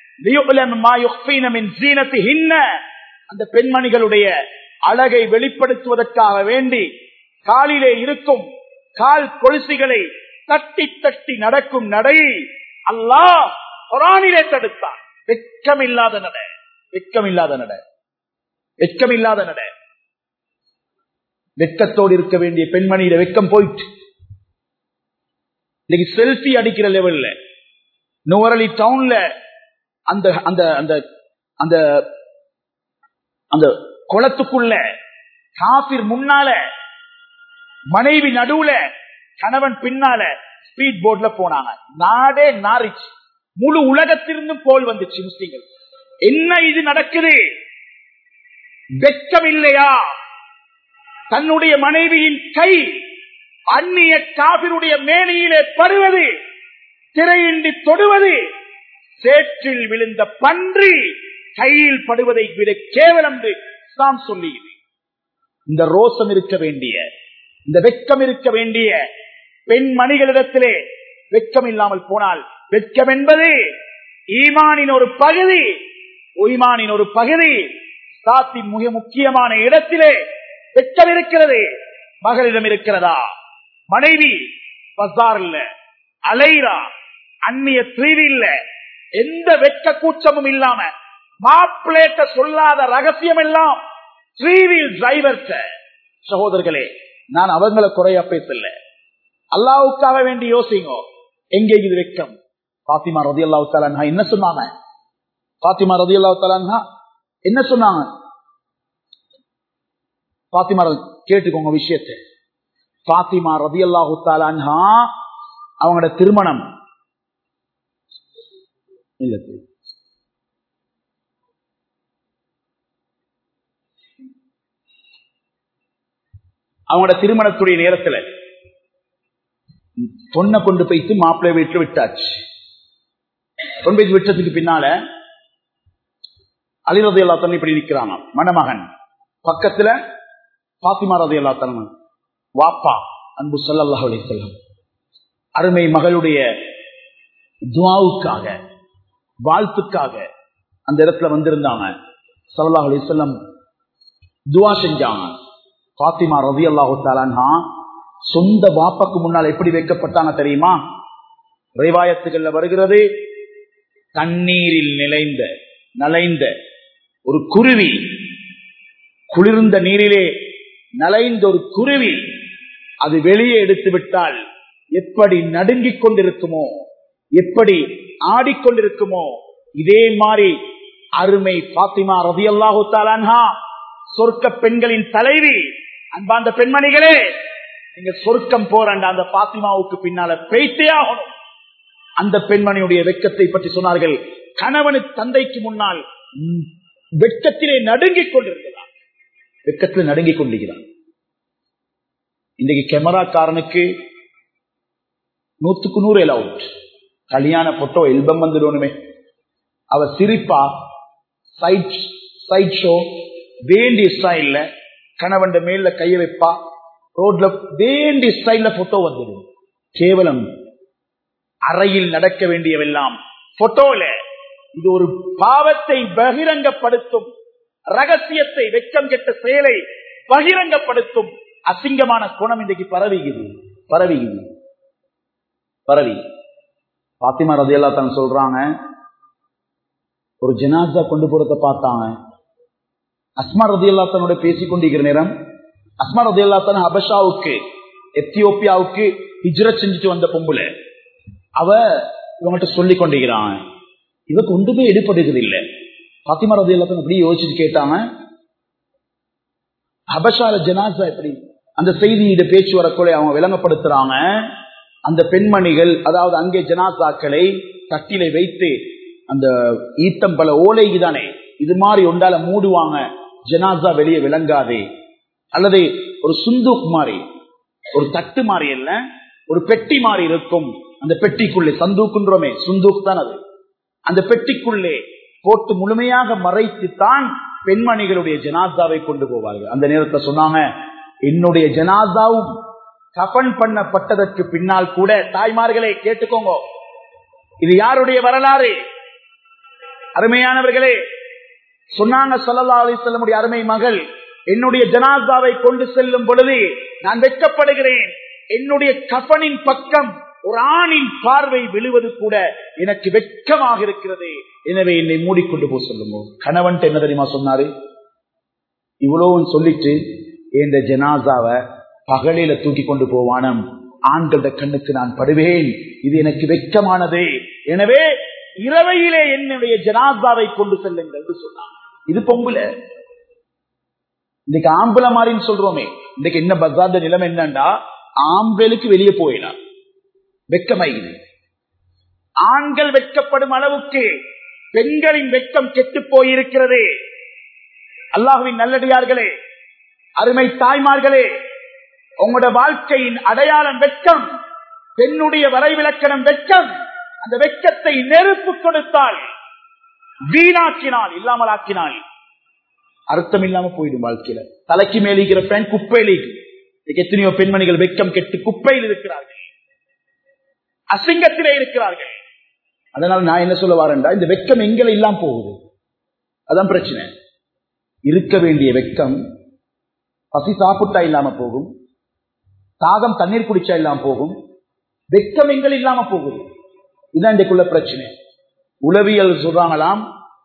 அந்த பெண்மணிகளுடைய அழகை வெளிப்படுத்துவதற்காக வேண்டி காலிலே இருக்கும் கால் கொலுசிகளை தட்டி தட்டி நடக்கும் நடை அல்லாஹ் குரானிலே தடுத்தான் வெட்கமில்லாத நட வெட்கமில்லாத நட வெட்கமில்லாத நட வெட்கத்தோடு இருக்க வேண்டிய பெண்மணியிட வெட்கம் போயிட்டு இன்னைக்கு செல்ஃபி அடிக்கிற லெவல்ல நுவரலி டவுன்ல அந்த அந்த அந்த அந்த அந்த குளத்துக்குள்ள காபிர் முன்னால மனைவி நடுவுல கணவன் பின்னால ஸ்பீட் போர்ட்ல போனாங்க நாடே நாரிச்சு முழு உலகத்திலிருந்தும் போல் வந்துச்சு முஸ்லீம்கள் என்ன இது நடக்குது வெட்கம் இல்லையா தன்னுடைய மனைவியின் கை அந்நிய காபிருடைய மேனியிலே படுவது திரையின்றி தொடுவது சேற்றில் விழுந்த பன்றி கையில் படுவதை விட கேவலம் என்று இஸ்லாம் சொல்லியது இந்த ரோசம் இருக்க வேண்டிய இந்த வெட்கம் இருக்க வேண்டிய பெண்மணிகளிடத்திலே வெட்கம் இல்லாமல் போனால் வெட்கம் என்பது ஈமானின் ஒரு பகுதி ஈமானின் ஒரு பகுதி சாத்தின் மிக முக்கியமான இடத்திலே வெட்கம் இருக்கிறது மகளிடம் இருக்கிறதா மனைவி பசார் இல்ல அலைரா அந்நிய தீவி இல்ல எந்த வெட்க கூச்சமும் இல்லாம மாப்பிளேட்ட சொல்லாத ரகசியம் எல்லாம் த்ரீவீல் டிரைவர் சகோதரர்களே நான் அவங்கள குறையா பேசல அல்லாவுக்காக வேண்டி யோசிங்க எங்கே இது வெக்கம் பாத்திமா ரதி அல்லாஹு தலான்ஹா என்ன சொன்னாங்க பாத்திமா ரதி அல்லாஹு தலான்ஹா என்ன சொன்னாங்க பாத்திமா கேட்டுக்கோங்க விஷயத்தை பாத்திமா ரதி அல்லாஹு தலான்ஹா அவங்களோட திருமணம் இல்ல அவங்களோட திருமணத்துடைய நேரத்துல பொண்ணை கொண்டு போய்த்து மாப்பிள்ளை வீட்டுல விட்டாச்சு கொண்டு போய் விட்டதுக்கு பின்னால அலிரதி எல்லா இப்படி நிற்கிறாங்க மணமகன் பக்கத்துல பாத்திமா ரதி எல்லா வாப்பா அன்பு சொல்லல்லாஹ் அலிசல்லாம் அருமை மகளுடைய துவாவுக்காக வாழ்த்துக்காக அந்த இடத்துல வந்திருந்தாங்க சல்லாஹ் அலிசல்லம் துவா செஞ்சாங்க பாத்திமா ரவி அல்லாஹு தாலான்ஹா சொந்த வாப்பாக்கு முன்னால் எப்படி வைக்கப்பட்டாங்க தெரியுமா ரிவாயத்துகள்ல வருகிறது தண்ணீரில் நிலைந்த நலைந்த ஒரு குருவி குளிர்ந்த நீரிலே நலைந்த ஒரு குருவி அது வெளியே எடுத்து விட்டால் எப்படி நடுங்கிக் கொண்டிருக்குமோ எப்படி ஆடிக்கொண்டிருக்குமோ இதே மாதிரி அருமை பாத்திமா ரவி அல்லாஹு தாலான்ஹா சொர்க்க பெண்களின் தலைவி அன்பாந்த பெண்மணிகளே நீங்க சொர்க்கம் போறண்ட அந்த பாத்திமாவுக்கு பின்னால பேய்த்தே ஆகணும் அந்த பெண்மணியுடைய வெக்கத்தை பற்றி சொன்னார்கள் கணவனுக்கு தந்தைக்கு முன்னால் வெட்கத்திலே நடுங்கிக் கொண்டிருக்கிறார் வெக்கத்தில் நடுங்கிக் கொண்டிருக்கிறார் இன்றைக்கு கேமராக்காரனுக்கு நூத்துக்கு நூறு அலவுட் கல்யாண போட்டோ எல்பம் வந்துடணுமே அவ சிரிப்பா சைட் சைட் ஷோ வேண்டிய ஸ்டைல்ல கணவன் மேல கைய வைப்பா ரோட்ல வேண்டிய ஸ்டைல்ல போட்டோ வந்துடும் கேவலம் அறையில் நடக்க வேண்டியவெல்லாம் போட்டோல இது ஒரு பாவத்தை பகிரங்கப்படுத்தும் ரகசியத்தை வெக்கம் கெட்ட செயலை பகிரங்கப்படுத்தும் அசிங்கமான குணம் இன்றைக்கு பரவிகுது பரவிகுது பரவி பாத்திமா ரதையல்லா தான் சொல்றாங்க ஒரு ஜனாசா கொண்டு போறத பார்த்தாங்க அஸ்மா ரதி அல்லாத்தனோட பேசிக் கொண்டிருக்கிற நேரம் அஸ்மா ரதி அல்லாத்தன அபஷாவுக்கு எத்தியோப்பியாவுக்கு ஹிஜ்ரத் செஞ்சுட்டு வந்த பொம்புல அவ இவங்கள்ட்ட சொல்லி கொண்டிருக்கிறான் இவக்கு ஒன்றுமே எடுப்படுகிறது இல்ல பாத்திமா ரதி அல்லாத்தன் அப்படி யோசிச்சு கேட்டாங்க அபஷால ஜனாசா எப்படி அந்த செய்தியிட பேச்சு வரக்குள்ள அவங்க விளங்கப்படுத்துறாங்க அந்த பெண்மணிகள் அதாவது அங்கே ஜனாசாக்களை தட்டிலை வைத்து அந்த ஈத்தம்பல ஓலைக்கு தானே இது மாதிரி ஒன்றால மூடுவாங்க ஜனாசா வெளியே விளங்காதே அல்லது ஒரு சுந்தூக் மாதிரி ஒரு தட்டு மாதிரி அல்ல ஒரு பெட்டி மாதிரி இருக்கும் அந்த பெட்டிக்குள்ளே சந்தூக்குன்றோமே சுந்தூக் தான் அது அந்த பெட்டிக்குள்ளே போட்டு முழுமையாக மறைத்து தான் பெண்மணிகளுடைய ஜனாசாவை கொண்டு போவார்கள் அந்த நேரத்தை சொன்னாங்க என்னுடைய ஜனாசாவும் கபன் பண்ணப்பட்டதற்கு பின்னால் கூட தாய்மார்களே கேட்டுக்கோங்க இது யாருடைய வரலாறு அருமையானவர்களே சொன்னாங்க சொல்லல்லா அலிசல்லமுடைய அருமை மகள் என்னுடைய ஜனாசாவை கொண்டு செல்லும் பொழுது நான் வெட்கப்படுகிறேன் என்னுடைய கபனின் பக்கம் ஒரு ஆணின் பார்வை விழுவது கூட எனக்கு வெட்கமாக இருக்கிறது எனவே என்னை மூடிக்கொண்டு போக சொல்லுங்க கணவன் என்ன தெரியுமா சொன்னாரு இவ்வளவு சொல்லிட்டு இந்த ஜனாசாவை பகலில தூக்கி கொண்டு போவானம் ஆண்கள கண்ணுக்கு நான் படுவேன் இது எனக்கு வெட்கமானது எனவே இரவையிலே என்னுடைய ஜனாசாவை கொண்டு செல்லுங்கள் என்று சொன்னான் இது பொம்புல இன்னைக்கு ஆம்பளை மாதிரின்னு சொல்றோமே இன்னைக்கு என்ன பசாத நிலைமை என்னண்டா ஆம்பளுக்கு வெளியே போயிடலாம் வெக்கமாயிது ஆண்கள் வெட்கப்படும் அளவுக்கு பெண்களின் வெட்கம் கெட்டு போயிருக்கிறது அல்லாஹுவின் நல்லடியார்களே அருமை தாய்மார்களே உங்களோட வாழ்க்கையின் அடையாளம் வெட்கம் பெண்ணுடைய வரைவிலக்கணம் வெட்கம் அந்த வெட்கத்தை நெருப்பு கொடுத்தால் வீணாக்கினால் இல்லாமல் ஆக்கினால் அர்த்தம் இல்லாம போயிடும் வாழ்க்கையில தலைக்கு மேலிக்கிற பெண் குப்பையில் எத்தனையோ பெண்மணிகள் வெட்கம் கெட்டு குப்பையில் இருக்கிறார்கள் அசிங்கத்திலே இருக்கிறார்கள் அதனால நான் என்ன சொல்ல வரேன்டா இந்த வெக்கம் எங்களை இல்லாம போகுது அதான் பிரச்சனை இருக்க வேண்டிய வெக்கம் பசி சாப்பிட்டா இல்லாம போகும் தாகம் தண்ணீர் குடிச்சா இல்லாம போகும் வெக்கம் எங்கள் இல்லாம போகுது இதுதான் இன்றைக்குள்ள பிரச்சனை உளவியல் சொல்றாங்களாம்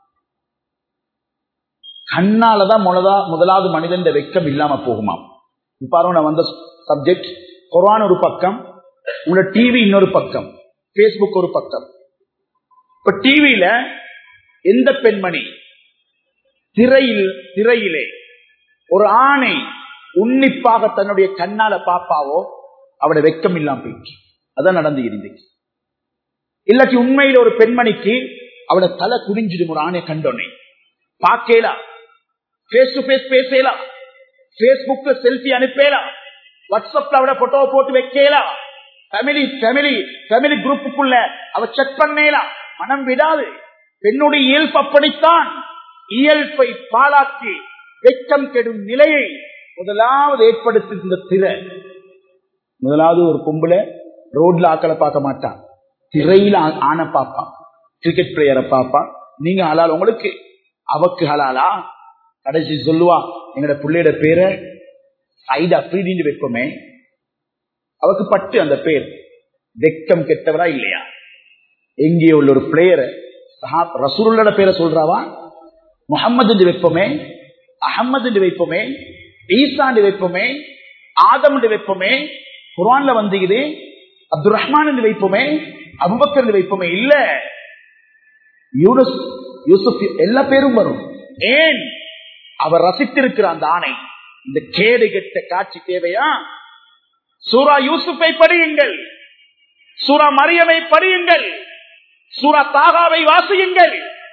கண்ணாலதான் முதலா முதலாவது மனிதன் வெக்கம் இல்லாம போகுமாம் பாருங்க நான் வந்த சப்ஜெக்ட் குரான் ஒரு பக்கம் உங்களோட டிவி இன்னொரு பக்கம் பேஸ்புக் ஒரு பக்கம் இப்ப டிவியில எந்த பெண்மணி திரையில் திரையிலே ஒரு ஆணை உன்னிப்பாக தன்னுடைய கண்ணால பாப்பாவோ அவட வெக்கம் இல்லாம போயிடுச்சு அதான் நடந்து இருந்துச்சு இல்லாட்டி உண்மையில ஒரு பெண்மணிக்கு அவட தலை குடிஞ்சிடும் ஒரு ஆணை கண்டோன்னே பார்க்கலாம் பேஸ் டு பேஸ் பேசலாம் பேஸ்புக்ல செல்ஃபி அனுப்பலாம் வாட்ஸ்அப்ல அவட போட்டோ போட்டு வைக்கலாம் ஃபேமிலி ஃபேமிலி ஃபேமிலி குரூப்புக்குள்ள அவ செக் பண்ணலாம் மனம் விடாது பெண்ணுடைய இயல்பு அப்படித்தான் இயல்பை பாலாக்கி வெட்கம் கெடும் நிலையை முதலாவது ஏற்படுத்துகின்ற திரை முதலாவது ஒரு பொம்பளை ரோட்ல ஆக்களை பார்க்க மாட்டான் திரையில ஆன பாப்பான் கிரிக்கெட் பிளேயரை பாப்பான் நீங்க ஹலால் உங்களுக்கு அவக்கு ஹலாலா கடைசி சொல்லுவா எங்கட பிள்ளையோட பேரை சைடு அப்படின்னு வைப்போமே அவக்கு பட்டு அந்த பேர் வெக்கம் கெட்டவரா இல்லையா எங்கே உள்ள ஒரு பிளேயரை ரசூலுள்ளோட பேரை சொல்றாவா முகம்மது என்று வைப்போமே அகமது என்று வைப்போமே ஈசாண்டு வைப்போமே ஆதம் என்று வைப்போமே குரான்ல வந்து இது அப்துல் ரஹ்மான் என்று வைப்போமே அபுபக்கர் என்று வைப்போமே இல்ல யூனஸ் யூசுப் எல்லா பேரும் வரும் ஏன் அவர் ரசித்திருக்கிற அந்த ஆணை இந்த கேடு கெட்ட காட்சி தேவையா சூரா யூசுஃபை படியுங்கள் சூரா மரியமை படியுங்கள் சூரா தாகாவை வாசியுங்கள்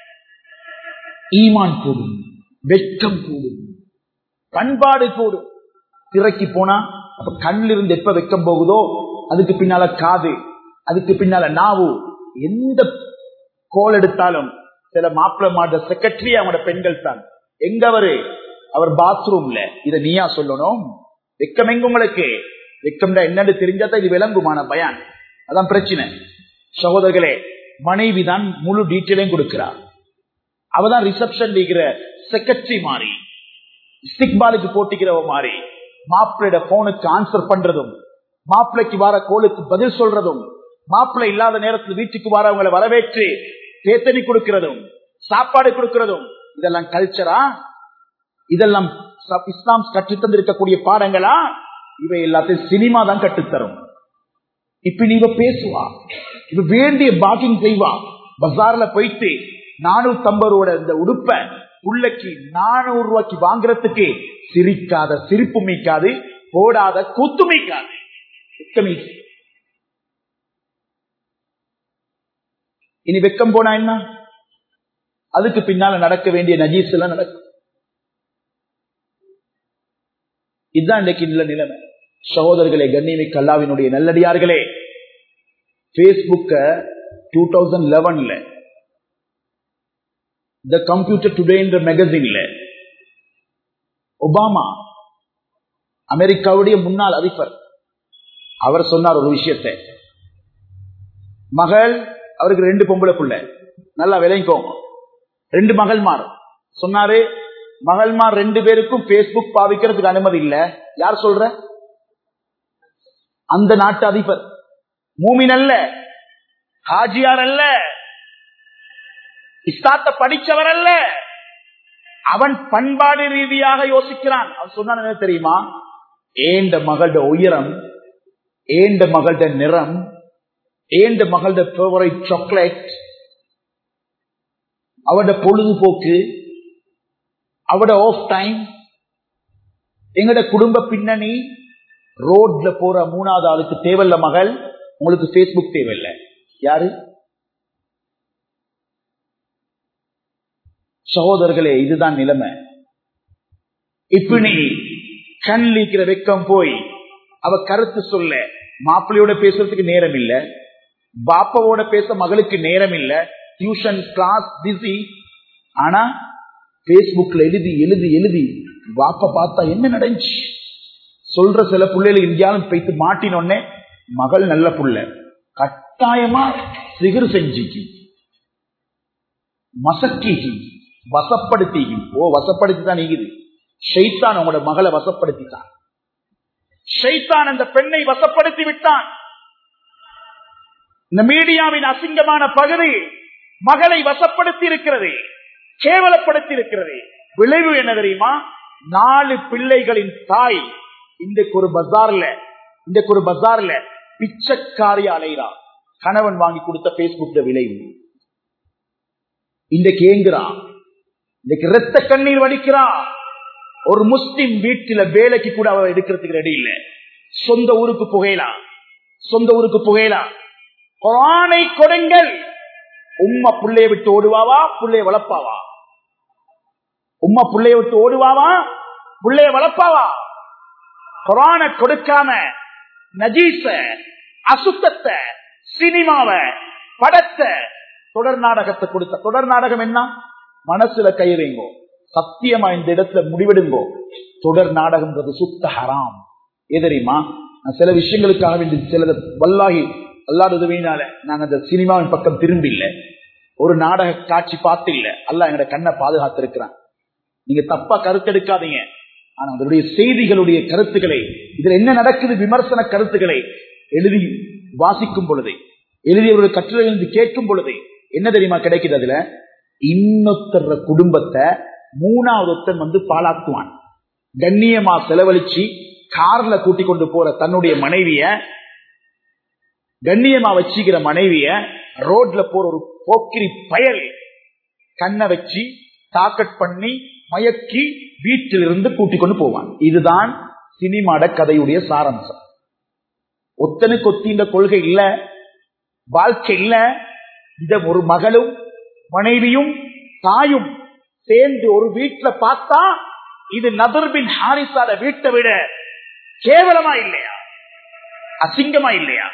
ஈமான் கூடும் வெட்கம் கூடும் பண்பாடு கூடும் திரைக்கு போனா அப்ப கண்ணில் இருந்து எப்ப வெக்கம் போகுதோ அதுக்கு பின்னால காது அதுக்கு பின்னால நாவு எந்த கோல் எடுத்தாலும் சில மாப்பிள்ள மாட்ட செக்ரட்டரி அவங்களோட பெண்கள் தான் எங்க அவரு அவர் பாத்ரூம்ல இத நீயா சொல்லணும் வெக்கம் எங்க உங்களுக்கு வெக்கம் என்னன்னு தெரிஞ்சாதான் இது விளங்குமான பயான் அதான் பிரச்சனை சகோதரர்களே மனைவி தான் முழு டீட்டெயிலையும் கொடுக்கிறார் அவதான் ரிசப்ஷன் இருக்கிற செக்ரட்டரி மாறி ஸ்டிக்பாலுக்கு போட்டிக்கிறவ மாறி மாப்பிள்ளையோட போனுக்கு ஆன்சர் பண்றதும் மாப்பிள்ளைக்கு வர கோலுக்கு பதில் சொல்றதும் மாப்பிள்ளை இல்லாத நேரத்தில் வீட்டுக்கு வரவங்களை வரவேற்று தேத்தனி கொடுக்கிறதும் சாப்பாடு கொடுக்கிறதும் இதெல்லாம் கல்ச்சரா இதெல்லாம் இஸ்லாம் கற்று தந்திருக்கக்கூடிய பாடங்களா இவை எல்லாத்தையும் சினிமா தான் கட்டுத்தரும் இப்ப நீ பேசுவா இப்ப வேண்டிய பாக்கிங் செய்வா பஜார்ல போயிட்டு நானூத்தி ஐம்பது ரூபாய் இந்த உடுப்ப உள்ளக்கு நானூறு ரூபாய்க்கு வாங்குறதுக்கு சிரிக்காத சிரிப்பு மீக்காது போடாத கூத்து மீக்காது இனி வெக்கம் போனா என்ன அதுக்கு பின்னால நடக்க வேண்டிய நஜீஸ் எல்லாம் நடக்கும் இதுதான் இன்றைக்கு நல்ல நிலைமை சகோதரர்களே கண்ணியமிக்க அல்லாவினுடைய நல்லடியார்களே பேஸ்புக்க டூ தௌசண்ட் லெவன்ல த கம்ப்யூட்டர் டுடே என்ற மேகசின்ல ஒபாமா அமெரிக்காவுடைய முன்னாள் அதிபர் அவர் சொன்னார் ஒரு விஷயத்தை மகள் அவருக்கு ரெண்டு பொம்பளை புள்ள நல்லா விளைங்கோங்க ரெண்டு மகள்மார் சொன்னாரு மகள்மார் ரெண்டு பேருக்கும் பேஸ்புக் பாவிக்கிறதுக்கு அனுமதி இல்ல யார் சொல்ற அந்த நாட்டு அதிபர் மூமின் அல்ல ஹாஜியார் அல்ல இஸ்லாத்தை படிச்சவர் அல்ல அவன் பண்பாடு ரீதியாக யோசிக்கிறான் அவன் சொன்னான் என்ன தெரியுமா ஏண்ட மகளோட உயரம் ஏண்ட மகளோட நிறம் ஏண்ட மகளோட ஃபேவரைட் சாக்லேட் அவட பொழுதுபோக்கு அவட ஆஃப் டைம் எங்கட குடும்ப பின்னணி ரோட்ல போற மூணாவது ஆளுக்கு தேவையில்ல மகள் உங்களுக்கு பேஸ்புக் தேவையில்ல யாரு சகோதரர்களே இதுதான் நிலைமை இப்ப நீ கண் லீக்கிற வெக்கம் போய் அவ கருத்து சொல்ல மாப்பிள்ளையோட பேசுறதுக்கு நேரம் இல்ல பாப்பாவோட பேச மகளுக்கு நேரம் இல்ல டியூஷன் கிளாஸ் பிஸி ஆனா பேஸ்புக்ல எழுதி எழுதி எழுதி பாப்பா பார்த்தா என்ன நடந்துச்சு சொல்ற சில பிள்ளைகள் எங்கேயாலும் போய்த்து மாட்டினோடனே மகள் நல்ல புள்ள கட்டாயமா சிகிர் செஞ்சிக்கு மசக்கிக்கு வசப்படுத்திக்கு ஓ வசப்படுத்தி தான் நீங்குது ஷைத்தான் உங்களோட மகளை வசப்படுத்திட்டான் ஷைத்தான் அந்த பெண்ணை வசப்படுத்தி விட்டான் இந்த மீடியாவின் அசிங்கமான பகுதி மகளை வசப்படுத்தி இருக்கிறது கேவலப்படுத்தி இருக்கிறது விளைவு என்ன தெரியுமா நாலு பிள்ளைகளின் தாய் இன்றைக்கு ஒரு பஜார்ல இன்றைக்கு ஒரு பஜார்ல பிச்சைக்காரி அலைகிறா கணவன் வாங்கி கொடுத்த பேஸ்புக் விளைவு இன்றைக்கு ஏங்குறான் இன்றைக்கு ரத்த கண்ணீர் வடிக்கிறா ஒரு முஸ்லிம் வீட்டில வேலைக்கு கூட அவ எடுக்கிறதுக்கு ரெடி இல்ல சொந்த ஊருக்கு புகையலாம் சொந்த ஊருக்கு புகையலாம் குரானை கொடுங்கள் உம்மா புள்ளைய விட்டு ஓடுவாவா புள்ளைய வளர்ப்பாவா உம்மா புள்ளைய விட்டு ஓடுவாவா புள்ளைய வளர்ப்பாவா குரான கொடுக்காம நஜீச அசுத்தத்தை சினிமாவை படத்தை தொடர் நாடகத்தை கொடுத்த தொடர் நாடகம் என்ன மனசுல கை வைங்கோ சத்தியமா இந்த இடத்துல முடிவெடுங்கோ தொடர் நாடகம்ன்றது சுத்த ஹராம் எதிரிமா நான் சில விஷயங்களுக்காக வேண்டி சிலத வல்லாகி அல்லாத உதவியினால நாங்க அந்த சினிமாவின் பக்கம் திரும்பி இல்ல ஒரு நாடக காட்சி பார்த்து இல்ல அல்ல எங்கட கண்ணை பாதுகாத்திருக்கிறான் நீங்க தப்பா கருத்தெடுக்காதீங்க ஆனா அதனுடைய செய்திகளுடைய கருத்துக்களை இதுல என்ன நடக்குது விமர்சன கருத்துக்களை எழுதி வாசிக்கும் பொழுது எழுதியவருடைய கட்டுரையிலிருந்து கேட்கும் பொழுது என்ன தெரியுமா கிடைக்குது அதுல இன்னொத்தர குடும்பத்தை மூணாவது ஒருத்தன் வந்து பாலாக்குவான் கண்ணியமா செலவழிச்சு கார்ல கூட்டி கொண்டு போற தன்னுடைய மனைவிய கண்ணியமா வச்சுக்கிற மனைவிய ரோட்ல போற ஒரு போக்கிரி பயல் கண்ணை வச்சு தாக்கட் பண்ணி மயக்கி வீட்டிலிருந்து கூட்டிக் கொண்டு போவான் இதுதான் சினிமாட கதையுடைய சாரம்சம் ஒத்தனுக்கு ஒத்தின்ற கொள்கை இல்ல வாழ்க்கை இல்ல இத ஒரு மகளும் மனைவியும் தாயும் சேர்ந்து ஒரு வீட்டுல பார்த்தா இது நதர்பின் ஹாரிசாட வீட்டை விட கேவலமா இல்லையா அசிங்கமா இல்லையா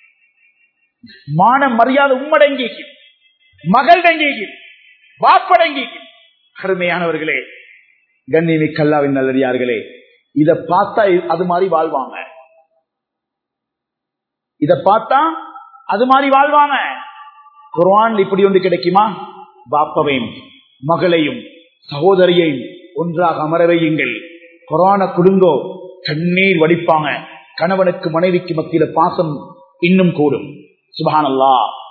மான மரியாதை உம்மடங்கிக்கு மகள் டங்கிக்கு வாப்படங்கிக்கு அருமையானவர்களே கண்ணிமி கல்லாவின் நல்லடியார்களே இத பார்த்தா அது மாதிரி வாழ்வாங்க இத பார்த்தா அது மாதிரி வாழ்வாங்க குர்ஆன் இப்படி ஒன்று கிடைக்குமா பாப்பவையும் மகளையும் சகோதரியையும் ஒன்றாக அமர வையுங்கள் குரான குடுங்கோ கண்ணீர் வடிப்பாங்க கணவனுக்கு மனைவிக்கு மத்தியில பாசம் இன்னும் கூடும் சுபஹானல்லா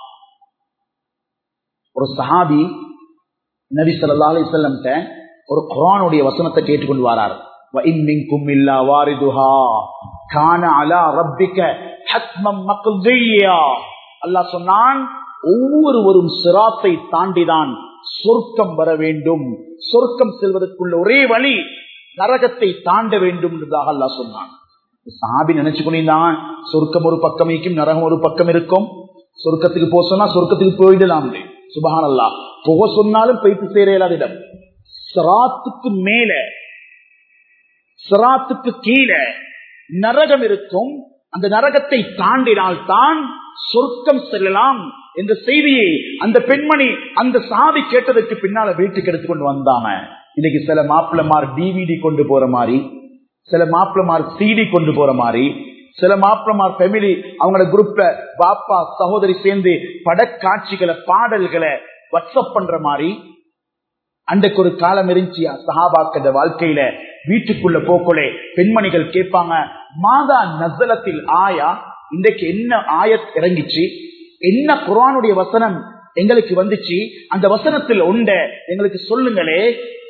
ஒரு சஹாபி நபி ஸல்லல்லாஹு அலைஹி வஸல்லம் ஒரு குர்ஆனுடைய வசனத்தை கேட்டுக்கொண்டு வரார் وَإِن مِّنكُمْ إِلَّا وَارِدُهَا كَانَ عَلَى رَبِّكَ حَتْمًا مَّقْضِيًّا அல்லாஹ் சொன்னான் ஒவ்வொருவரும் சிராத்தை தாண்டிதான் சொர்க்கம் வர வேண்டும் சொர்க்கம் செல்வதற்குள்ள ஒரே வழி நரகத்தை தாண்ட வேண்டும் என்றதாக அல்லா சொன்னான் சாபி நினைச்சு கொண்டிருந்தான் சொர்க்கம் ஒரு பக்கம் இருக்கும் நரகம் ஒரு பக்கம் இருக்கும் சொர்க்கத்துக்கு போக சொன்னா சொர்க்கத்துக்கு போயிடலாம் சுபகான் அல்லா போக சொன்னாலும் போயிட்டு சேர இயலாத இடம் சிராத்துக்கு மேல சிராத்துக்கு கீழே நரகம் இருக்கும் அந்த நரகத்தை தாண்டினால் தான் சொர்க்கம் செல்லலாம் என்ற செய்தியை அந்த பெண்மணி அந்த சாதி கேட்டதற்கு பின்னால வீட்டுக்கு எடுத்துக்கொண்டு வந்தாங்க இன்னைக்கு சில மாப்பிள்ளமார் டிவிடி கொண்டு போற மாதிரி சில மாப்பிள்ளமார் சிடி கொண்டு போற மாதிரி சில மாப்பிள்ளமார் ஃபெமிலி அவங்களோட குரூப்ல பாப்பா சகோதரி சேர்ந்து படக்காட்சிகளை பாடல்களை வாட்ஸ்அப் பண்ற மாதிரி அன்றைக்கு ஒரு காலம் இருந்துச்சு சஹாபாக்கிற வாழ்க்கையில வீட்டுக்குள்ள போக்கொலே பெண்மணிகள் கேட்பாங்க மாதா நசலத்தில் ஆயா இன்றைக்கு என்ன ஆயத் இறங்கிச்சு என்ன குரானுடைய வசனம் எங்களுக்கு வந்துச்சு அந்த வசனத்தில் உண்ட எங்களுக்கு சொல்லுங்களே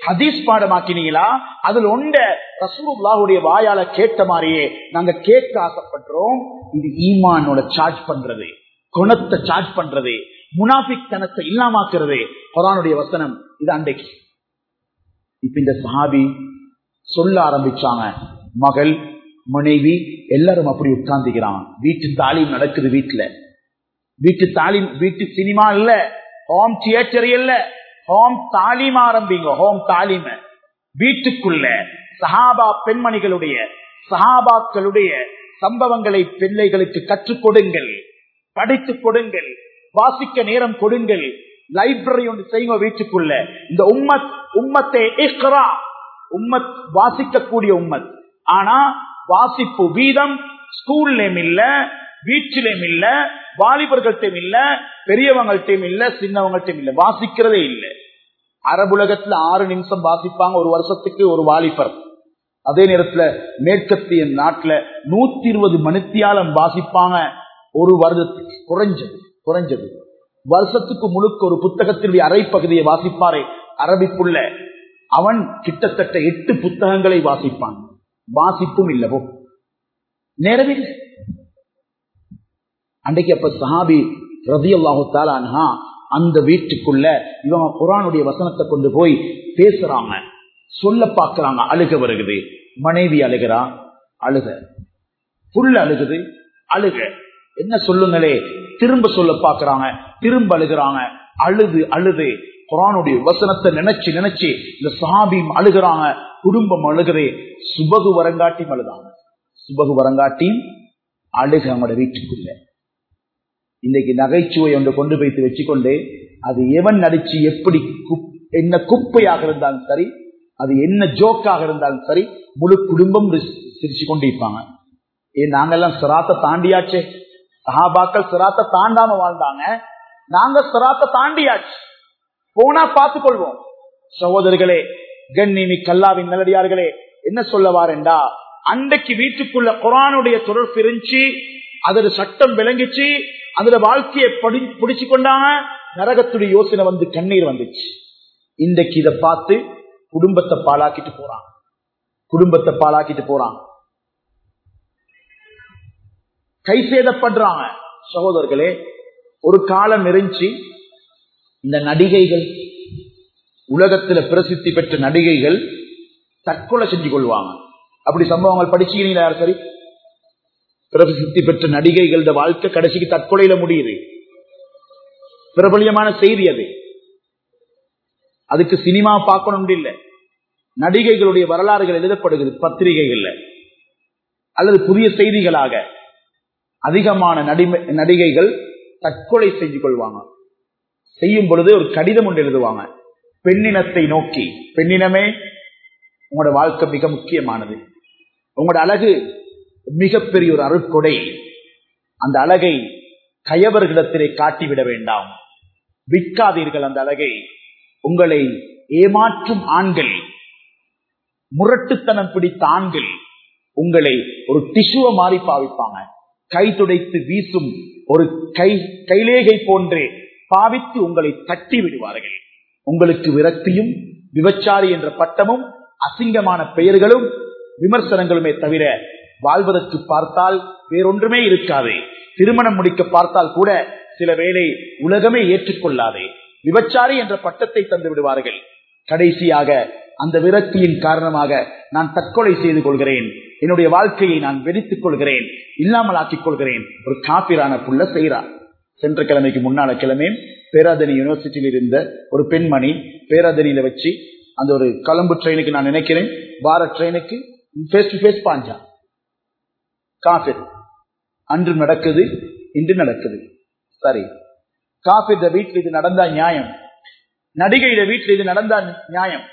ஹதீஸ் பாடமாக்கினீங்களா அதுல ஒண்ட ரசூலுல்லாஹுடைய வாயால கேட்ட மாதிரியே நாங்க கேட்க ஆசைப்படுறோம் இது ஈமானோட சார்ஜ் பண்றது குணத்தை சார்ஜ் பண்றது முனாபிக் தனத்தை இல்லாமாக்குறது குரானுடைய வசனம் இது அன்றைக்கு இப்ப இந்த சஹாபி சொல்ல ஆரம்பிச்சாங்க மகள் மனைவி எல்லாரும் அப்படி உட்கார்ந்துக்கிறாங்க வீட்டு தாலீம் நடக்குது வீட்டுல வீட்டு தாலீம் வீட்டு சினிமா இல்ல ஹோம் தியேட்டர் இல்ல ஹோம் தாலீம் ஆரம்பிங்க ஹோம் தாலீம வீட்டுக்குள்ள சஹாபா பெண்மணிகளுடைய சஹாபாக்களுடைய சம்பவங்களை பிள்ளைகளுக்கு கற்றுக் கொடுங்கள் படித்துக் கொடுங்கள் வாசிக்க நேரம் கொடுங்கள் லைப்ரரி ஒன்று செய்யுங்க வீட்டுக்குள்ள இந்த உம்மத் உம்மத்தை இக்ரா உம்மத் வாசிக்கக்கூடிய உம்மத் ஆனா வாசிப்பு வீதம் ஸ்கூல்லையும் இல்ல வீட்டிலையும் இல்ல வாலிபர்கள்ட்டையும் இல்ல பெரியவங்கள்ட்டையும் இல்ல சின்னவங்கள்ட்டையும் இல்ல வாசிக்கிறதே இல்ல அரபுலகத்துல ஆறு நிமிஷம் வாசிப்பாங்க ஒரு வருஷத்துக்கு ஒரு வாலிபர் அதே நேரத்துல மேற்கத்திய நாட்டுல நூத்தி இருபது மணித்தியாலம் வாசிப்பாங்க ஒரு வருடத்துக்கு குறைஞ்சது குறைஞ்சது வருஷத்துக்கு முழுக்க ஒரு புத்தகத்தினுடைய அரை பகுதியை வாசிப்பாரே அரபிக்குள்ள அவன் கிட்டத்தட்ட எட்டு புத்தகங்களை வாசிப்பான் வாசிப்பும் இல்லவோ நேரமில்லை அன்றைக்கு அப்ப சஹாபி ரதி அல்லாஹு அந்த வீட்டுக்குள்ள இவங்க குரானுடைய வசனத்தை கொண்டு போய் பேசுறாங்க சொல்ல பாக்குறாங்க அழுக வருகுது மனைவி அழுகிறா அழுக புள்ள அழுகுது அழுக என்ன சொல்லுங்களே திரும்ப சொல்ல பாக்குறாங்க திரும்ப அழுகிறாங்க அழுது அழுது குரானுடைய வசனத்தை நினைச்சு நினைச்சு இந்த சாபியும் அழுகிறாங்க குடும்பம் அழுகிறே சுபகு வரங்காட்டியும் அழுதாங்க சுபகு வரங்காட்டியும் அழுக அவங்களோட வீட்டுக்குள்ள இன்னைக்கு நகைச்சுவை ஒன்று கொண்டு போய்த்து வச்சுக்கொண்டு அது எவன் நடிச்சு எப்படி குப்- என்ன குப்பையாக இருந்தாலும் சரி அது என்ன ஜோக்காக இருந்தாலும் சரி முழு குடும்பம் ரிஸ்- சிரிச்சு கொண்டு இருப்பாங்க ஏன் நாங்கெல்லாம் சிராத்த தாண்டியாச்சே சஹாபாக்கள் சிராத்த தாண்டாம வாழ்ந்தாங்க நாங்க சிராத்த தாண்டியாச்சு போனா பார்த்துக் கொள்வோம் சகோதரர்களே கண்ணிமி கல்லாவின் நல்லடியார்களே என்ன சொல்ல வாரேண்டா அன்றைக்கு வீட்டுக்குள்ள குரானுடைய தொடர்பு இருந்துச்சு அதோட சட்டம் விளங்கிச்சு அதுல வாழ்க்கையை படி பிடிச்சு கொண்டாங்க நரகத்துடைய யோசனை வந்து கண்ணீர் வந்துச்சு இன்றைக்கு இதை பார்த்து குடும்பத்தை பாழாக்கிட்டு போறான் குடும்பத்தை பாழாக்கிட்டு போறான் கை சேதப்படுறாங்க சகோதரர்களே ஒரு காலம் இருந்துச்சு இந்த நடிகைகள் உலகத்துல பிரசித்தி பெற்ற நடிகைகள் தற்கொலை செஞ்சு கொள்வாங்க அப்படி சம்பவங்கள் படிச்சுக்கிறீங்களா யார் சரி பிரசித்தி பெற்ற நடிகைகளோட வாழ்க்கை கடைசிக்கு தற்கொலையில முடியுது பிரபலியமான செய்தி அது அதுக்கு சினிமா பார்க்கணும் இல்ல நடிகைகளுடைய வரலாறுகள் எழுதப்படுகிறது பத்திரிகைகள்ல அல்லது புதிய செய்திகளாக அதிகமான நடிமை- நடிகைகள் தற்கொலை செஞ்சு கொள்வாங்க செய்யும் பொழுது ஒரு கடிதம் ஒன்று எழுதுவாங்க பெண்ணினத்தை நோக்கி பெண்ணினமே உங்களோட வாழ்க்கை மிக முக்கியமானது உங்களோட அழகு மிகப்பெரிய ஒரு அருட்கொடை அந்த அழகை கயவர்களிடத்திலே காட்டிவிட வேண்டாம் விற்காதீர்கள் அந்த அழகை உங்களை ஏமாற்றும் ஆண்கள் முரட்டுத்தனம் பிடித்த ஆண்கள் உங்களை ஒரு டிஷுவ மாறி பாவிப்பாங்க கை துடைத்து வீசும் ஒரு கை கைலேகை போன்றே பாவித்து உங்களை தட்டி விடுவார்கள் உங்களுக்கு விரக்தியும் விபச்சாரி என்ற பட்டமும் அசிங்கமான பெயர்களும் விமர்சனங்களுமே தவிர வாழ்வதற்கு பார்த்தால் வேறொன்றுமே இருக்காது திருமணம் முடிக்க பார்த்தால் கூட சில வேளை உலகமே ஏற்றுக்கொள்ளாதே விபச்சாரி என்ற பட்டத்தை தந்து விடுவார்கள் கடைசியாக அந்த விரக்தியின் காரணமாக நான் தற்கொலை செய்து கொள்கிறேன் என்னுடைய வாழ்க்கையை நான் வெடித்துக் கொள்கிறேன் இல்லாமல் ஆக்கிக் கொள்கிறேன் ஒரு காப்பிரான புள்ள செய்கிறார் சென்ற கிழமைக்கு முன்னால கிழமை பேராதனி யூனிவர்சிட்டியில் இருந்த ஒரு பெண்மணி பேராதனியில வச்சு அந்த ஒரு கொலம்பு ட்ரெயினுக்கு நான் நினைக்கிறேன் வார ட்ரெயினுக்கு ஃபேஸ் டு ஃபேஸ் பாஞ்சா காஃபிர் அன்று நடக்குது இன்று நடக்குது சரி காஃபிர் வீட்டில் இது நடந்தா நியாயம் நடிகையிட வீட்டில் இது நடந்தா நியாயம்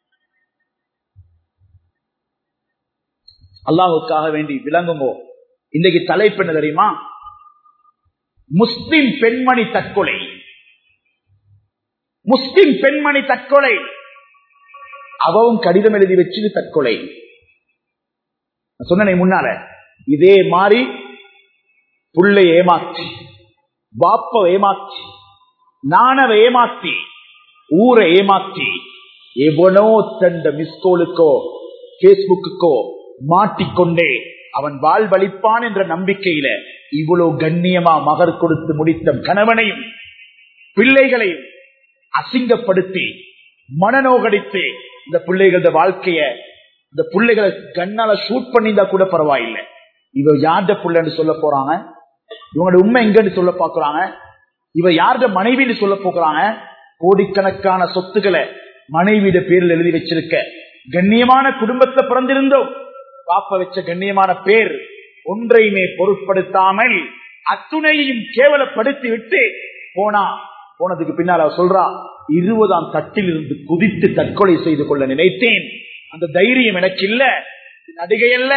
அல்லாஹுக்காக வேண்டி விளங்குங்கோ இன்றைக்கு தலைப்பு என்ன தெரியுமா முஸ்லிம் பெண்மணி தற்கொலை முஸ்லிம் பெண்மணி தற்கொலை அவவும் கடிதம் எழுதி வச்சு தற்கொலை நான் சொன்னேனே முன்னால இதே மாதிரி புள்ளை ஏமாற்றி பாப்ப ஏமாற்றி நாணவ ஏமாற்றி ஊரை ஏமாற்றி எவனோ தந்த மிஸ்கோலுக்கோ பேஸ்புக்குக்கோ மாட்டிக்கொண்டே அவன் வாழ்வழிப்பான் என்ற நம்பிக்கையில இவ்வளவு கண்ணியமா மகர் கொடுத்து முடித்த கணவனையும் பிள்ளைகளையும் அசிங்கப்படுத்தி மனநோகடித்து இந்த பிள்ளைகளோட வாழ்க்கைய இந்த பிள்ளைகளை கண்ணால ஷூட் பண்ணியிருந்தா கூட பரவாயில்லை இவ யார்ட பிள்ளைன்னு சொல்ல போறாங்க இவங்களோட உண்மை எங்கன்னு சொல்ல பாக்குறாங்க இவ யார்ட மனைவின்னு சொல்ல போக்குறாங்க கோடிக்கணக்கான சொத்துக்களை மனைவியிட பேரில் எழுதி வச்சிருக்க கண்ணியமான குடும்பத்தை பிறந்திருந்தோம் பாப்ப வச்ச கண்ணியமான பேர் ஒன்றையுமே பொருட்படுத்தாமல் அத்துணையையும் கேவலப்படுத்தி விட்டு போனா போனதுக்கு பின்னால் அவ சொல்றா இருபதாம் தட்டில் இருந்து குதித்து தற்கொலை செய்து கொள்ள நினைத்தேன் அந்த தைரியம் எனக்கு இல்ல இது நடிகை அல்ல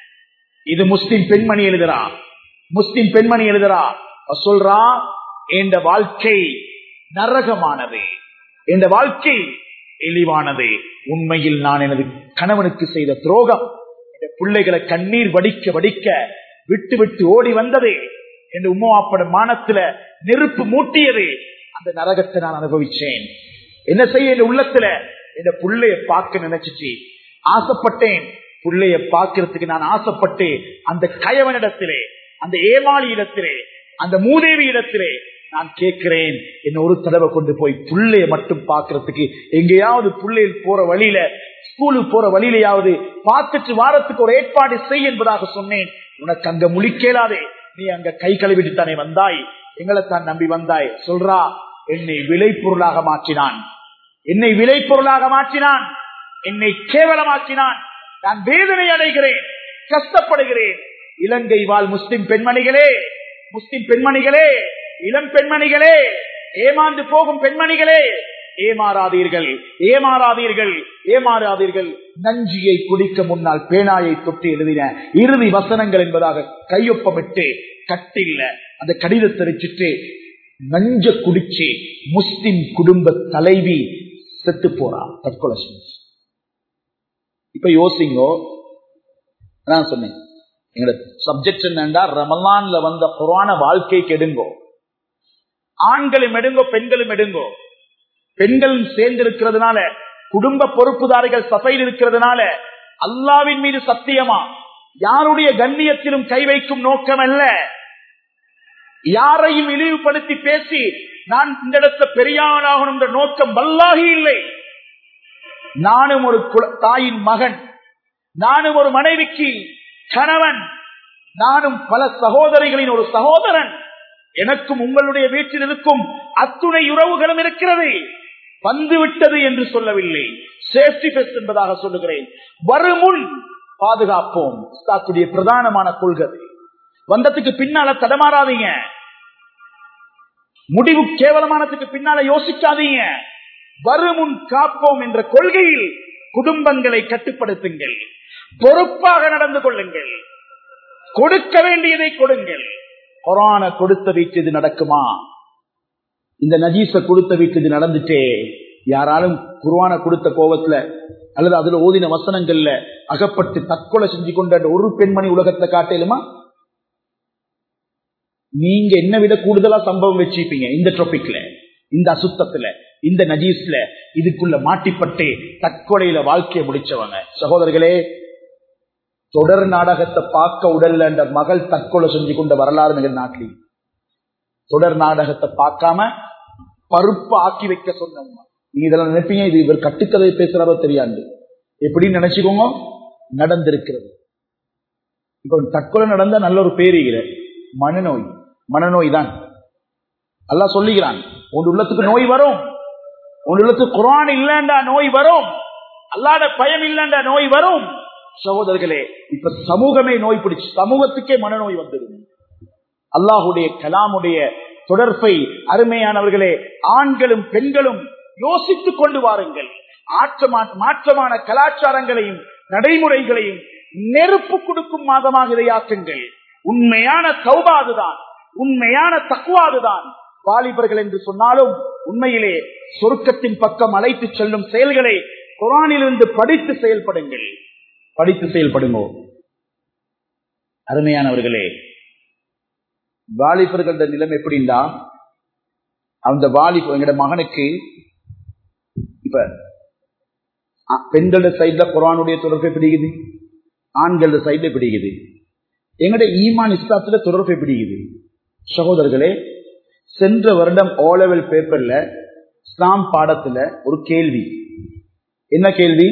இது முஸ்லிம் பெண்மணி எழுதுறா முஸ்லிம் பெண்மணி எழுதுறா அவ சொல்றா என்ற வாழ்க்கை நரகமானது என்ற வாழ்க்கை இழிவானது உண்மையில் நான் எனது கணவனுக்கு செய்த துரோகம் என் பிள்ளைகளை கண்ணீர் வடிக்க வடிக்க விட்டு விட்டு ஓடி வந்தது என் உம்மாப்பட மானத்துல நெருப்பு மூட்டியது அந்த நரகத்தை நான் அனுபவிச்சேன் என்ன செய்ய என் உள்ளத்துல என் புள்ளைய பார்க்க நினைச்சிச்சு ஆசைப்பட்டேன் புள்ளைய பார்க்கறதுக்கு நான் ஆசைப்பட்டு அந்த கயவனிடத்திலே அந்த ஏமாளி இடத்திலே அந்த மூதேவி இடத்திலே நான் கேட்கிறேன் என்ன ஒரு தடவை கொண்டு போய் புள்ளைய மட்டும் பார்க்கறதுக்கு எங்கேயாவது புள்ளையில் போற வழியில ஸ்கூலுக்கு போற வழியிலையாவது பார்த்துட்டு வாரத்துக்கு ஒரு ஏற்பாடு செய் என்பதாக சொன்னேன் உனக்கு அங்க முழிக்கேலாதே நீ அங்க கை கழுவிட்டு தானே வந்தாய் எங்களை தான் நம்பி வந்தாய் சொல்றா என்னை விலை பொருளாக மாற்றினான் என்னை விலை பொருளாக மாற்றினான் என்னை கேவலமாக்கினான் நான் வேதனை அடைகிறேன் கஷ்டப்படுகிறேன் இலங்கை வாழ் முஸ்லிம் பெண்மணிகளே முஸ்லிம் பெண்மணிகளே இளம் பெண்மணிகளே ஏமாந்து போகும் பெண்மணிகளே ஏமாறாதீர்கள் ஏமாறாதீர்கள் ஏமாறாதீர்கள் நஞ்சியை குடிக்க முன்னால் பேனாயை தொட்டு எழுதின இறுதி வசனங்கள் என்பதாக கையொப்பமிட்டு கட்டில்ல அந்த கடிதத்தை வச்சுட்டு நஞ்ச குடிச்சு முஸ்லிம் குடும்ப தலைவி செத்து போறா தற்கொலை செஞ்சு இப்ப யோசிங்கோ நான் சொன்னேன் எங்களோட சப்ஜெக்ட் என்னண்டா ரமலான்ல வந்த புராண வாழ்க்கைக்கு எடுங்கோ ஆண்களும் எடுங்கோ பெண்களும் எடுங்கோ பெண்களும் சேர்ந்து இருக்கிறதுனால குடும்ப பொறுப்புதாரிகள் சபையில் இருக்கிறதுனால அல்லாவின் மீது சத்தியமா யாருடைய கண்ணியத்திலும் கை வைக்கும் நோக்கம் அல்ல யாரையும் இழிவுபடுத்தி பேசி நான் இந்த இடத்துல பெரியானாகணும் என்ற நோக்கம் வல்லாகி இல்லை நானும் ஒரு தாயின் மகன் நானும் ஒரு மனைவிக்கு கணவன் நானும் பல சகோதரிகளின் ஒரு சகோதரன் எனக்கும் உங்களுடைய வீட்டில் இருக்கும் அத்துணை உறவுகளும் இருக்கிறது வந்து விட்டது என்று சொல்லவில்லை சேஃப்டி பெஸ்ட் என்பதாக சொல்லுகிறேன் வருமுன் பாதுகாப்போம் இஸ்லாத்துடைய பிரதானமான கொள்கை வந்ததுக்கு பின்னால தடமாறாதீங்க முடிவு கேவலமானதுக்கு பின்னால யோசிக்காதீங்க வருமுன் காப்போம் என்ற கொள்கையில் குடும்பங்களை கட்டுப்படுத்துங்கள் பொறுப்பாக நடந்து கொள்ளுங்கள் கொடுக்க வேண்டியதை கொடுங்கள் கொரோனா கொடுத்த வீட்டு இது நடக்குமா இந்த நஜீச கொடுத்த வீட்டு இது நடந்துட்டே யாராலும் குருவான கொடுத்த கோபத்துல அல்லது அதுல ஓதின வசனங்கள்ல அகப்பட்டு தற்கொலை செஞ்சு கொண்ட ஒரு பெண்மணி உலகத்தை காட்டலுமா நீங்க என்ன விட கூடுதலா சம்பவம் வச்சிருப்பீங்க இந்த டாபிக்ல இந்த அசுத்தத்துல இந்த நஜீஸ்ல இதுக்குள்ள மாட்டிப்பட்டு தற்கொலையில வாழ்க்கையை முடிச்சவங்க சகோதரர்களே தொடர் நாடகத்தை பார்க்க உடல்ல அந்த மகள் தற்கொலை செஞ்சு கொண்ட வரலாறு நிகழ் நாட்டில் தொடர் நாடகத்தை பார்க்காம பருப்பு ஆக்கி வைக்க சொன்னவங்க நீங்க இதெல்லாம் நினைப்பீங்க இது இவர் கட்டுக்கதை பேசுறாரோ தெரியாது எப்படின்னு நினைச்சுக்கோங்க நடந்திருக்கிறது இப்ப தற்கொலை நடந்த நல்ல ஒரு பேருகிற மனநோய் மனநோய் தான் அல்லா சொல்லுகிறான் உன் உள்ளத்துக்கு நோய் வரும் உன் உள்ளத்துக்கு குரான் இல்லண்டா நோய் வரும் அல்லாத பயம் இல்லண்டா நோய் வரும் சகோதரர்களே இப்ப சமூகமே நோய் பிடிச்சு சமூகத்துக்கே மனநோய் வந்துடும் அல்லாஹுடைய கலாமுடைய தொடர்பை அருமையானவர்களே ஆண்களும் பெண்களும் யோசித்துக் கொண்டு வாருங்கள் மாற்றமான கலாச்சாரங்களையும் நடைமுறைகளையும் நெருப்பு கொடுக்கும் மாதமாக இதை ஆக்குங்கள் உண்மையான சௌபாதுதான் உண்மையான தக்குவாதுதான் வாலிபர்கள் என்று சொன்னாலும் உண்மையிலே சொருக்கத்தின் பக்கம் அழைத்து செல்லும் செயல்களை குரானிலிருந்து படித்து செயல்படுங்கள் படித்து செயல்படுங்க அருமையானவர்களே வாலிபர்கள நிலைமை எப்படின்னா அந்த வாலிப எங்கட மகனுக்கு இப்ப பெண்களோட சைட்ல குரானுடைய தொடர்பை பிடிக்குது ஆண்களோட சைட்ல பிடிக்குது எங்கட ஈமான் இஸ்லாத்துல தொடர்பை பிடிக்குது சகோதரர்களே சென்ற வருடம் ஓ லெவல் பேப்பர்ல இஸ்லாம் பாடத்துல ஒரு கேள்வி என்ன கேள்வி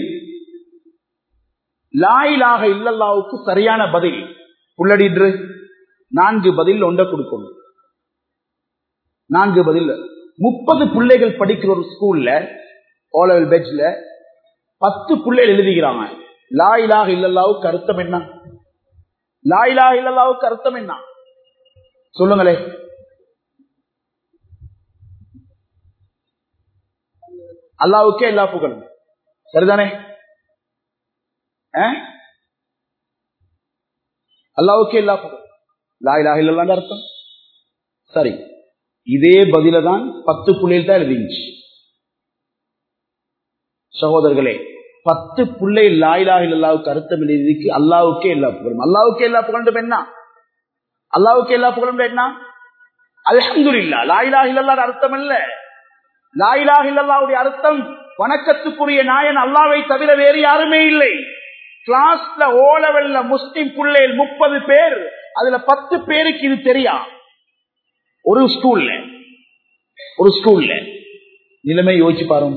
லாயிலாக இல்லல்லாவுக்கு சரியான பதில் புள்ளடின்று நான்கு பதில் ஒன்றை கொடுக்கணும் நான்கு பதில் முப்பது பிள்ளைகள் படிக்கிற ஒரு ஸ்கூல்ல ஓ லெவல் பெட்ச்ல பத்து பிள்ளைகள் எழுதுகிறாங்க லாயிலாக இல்லல்லாவுக்கு அர்த்தம் என்ன லாயிலாக இல்லல்லாவுக்கு அர்த்தம் என்ன சொல்லுங்களே அல்லாவுக்கே எல்லா புகழும் சரிதானே அல்லாவுக்கே எல்லா புகழும் லாயிலாக இல்லல்லான்னு அர்த்தம் சரி இதே பதில தான் பத்து புள்ளையில் தான் எழுதிச்சு சகோதரர்களே பத்து பிள்ளை லாயிலாக இல்லாவுக்கு அர்த்தம் எழுதிக்கு அல்லாவுக்கே எல்லா புகழும் அல்லாவுக்கே எல்லா புகழும் என்ன அல்லாவுக்கே எல்லா புகழும் என்ன அலமது இல்லா லாயிலாக இல்லாத அர்த்தம் இல்ல லாயிலாக இல்லாவுடைய அர்த்தம் வணக்கத்துக்குரிய நாயன் அல்லாவை தவிர வேறு யாருமே இல்லை கிளாஸ்ல ஓலவெல்ல முஸ்லிம் பிள்ளைகள் முப்பது பேர் அதுல பத்து பேருக்கு இது தெரியா ஒரு ஸ்கூல்ல ஒரு ஸ்கூல்ல நிலைமை யோசிச்சு பாருங்க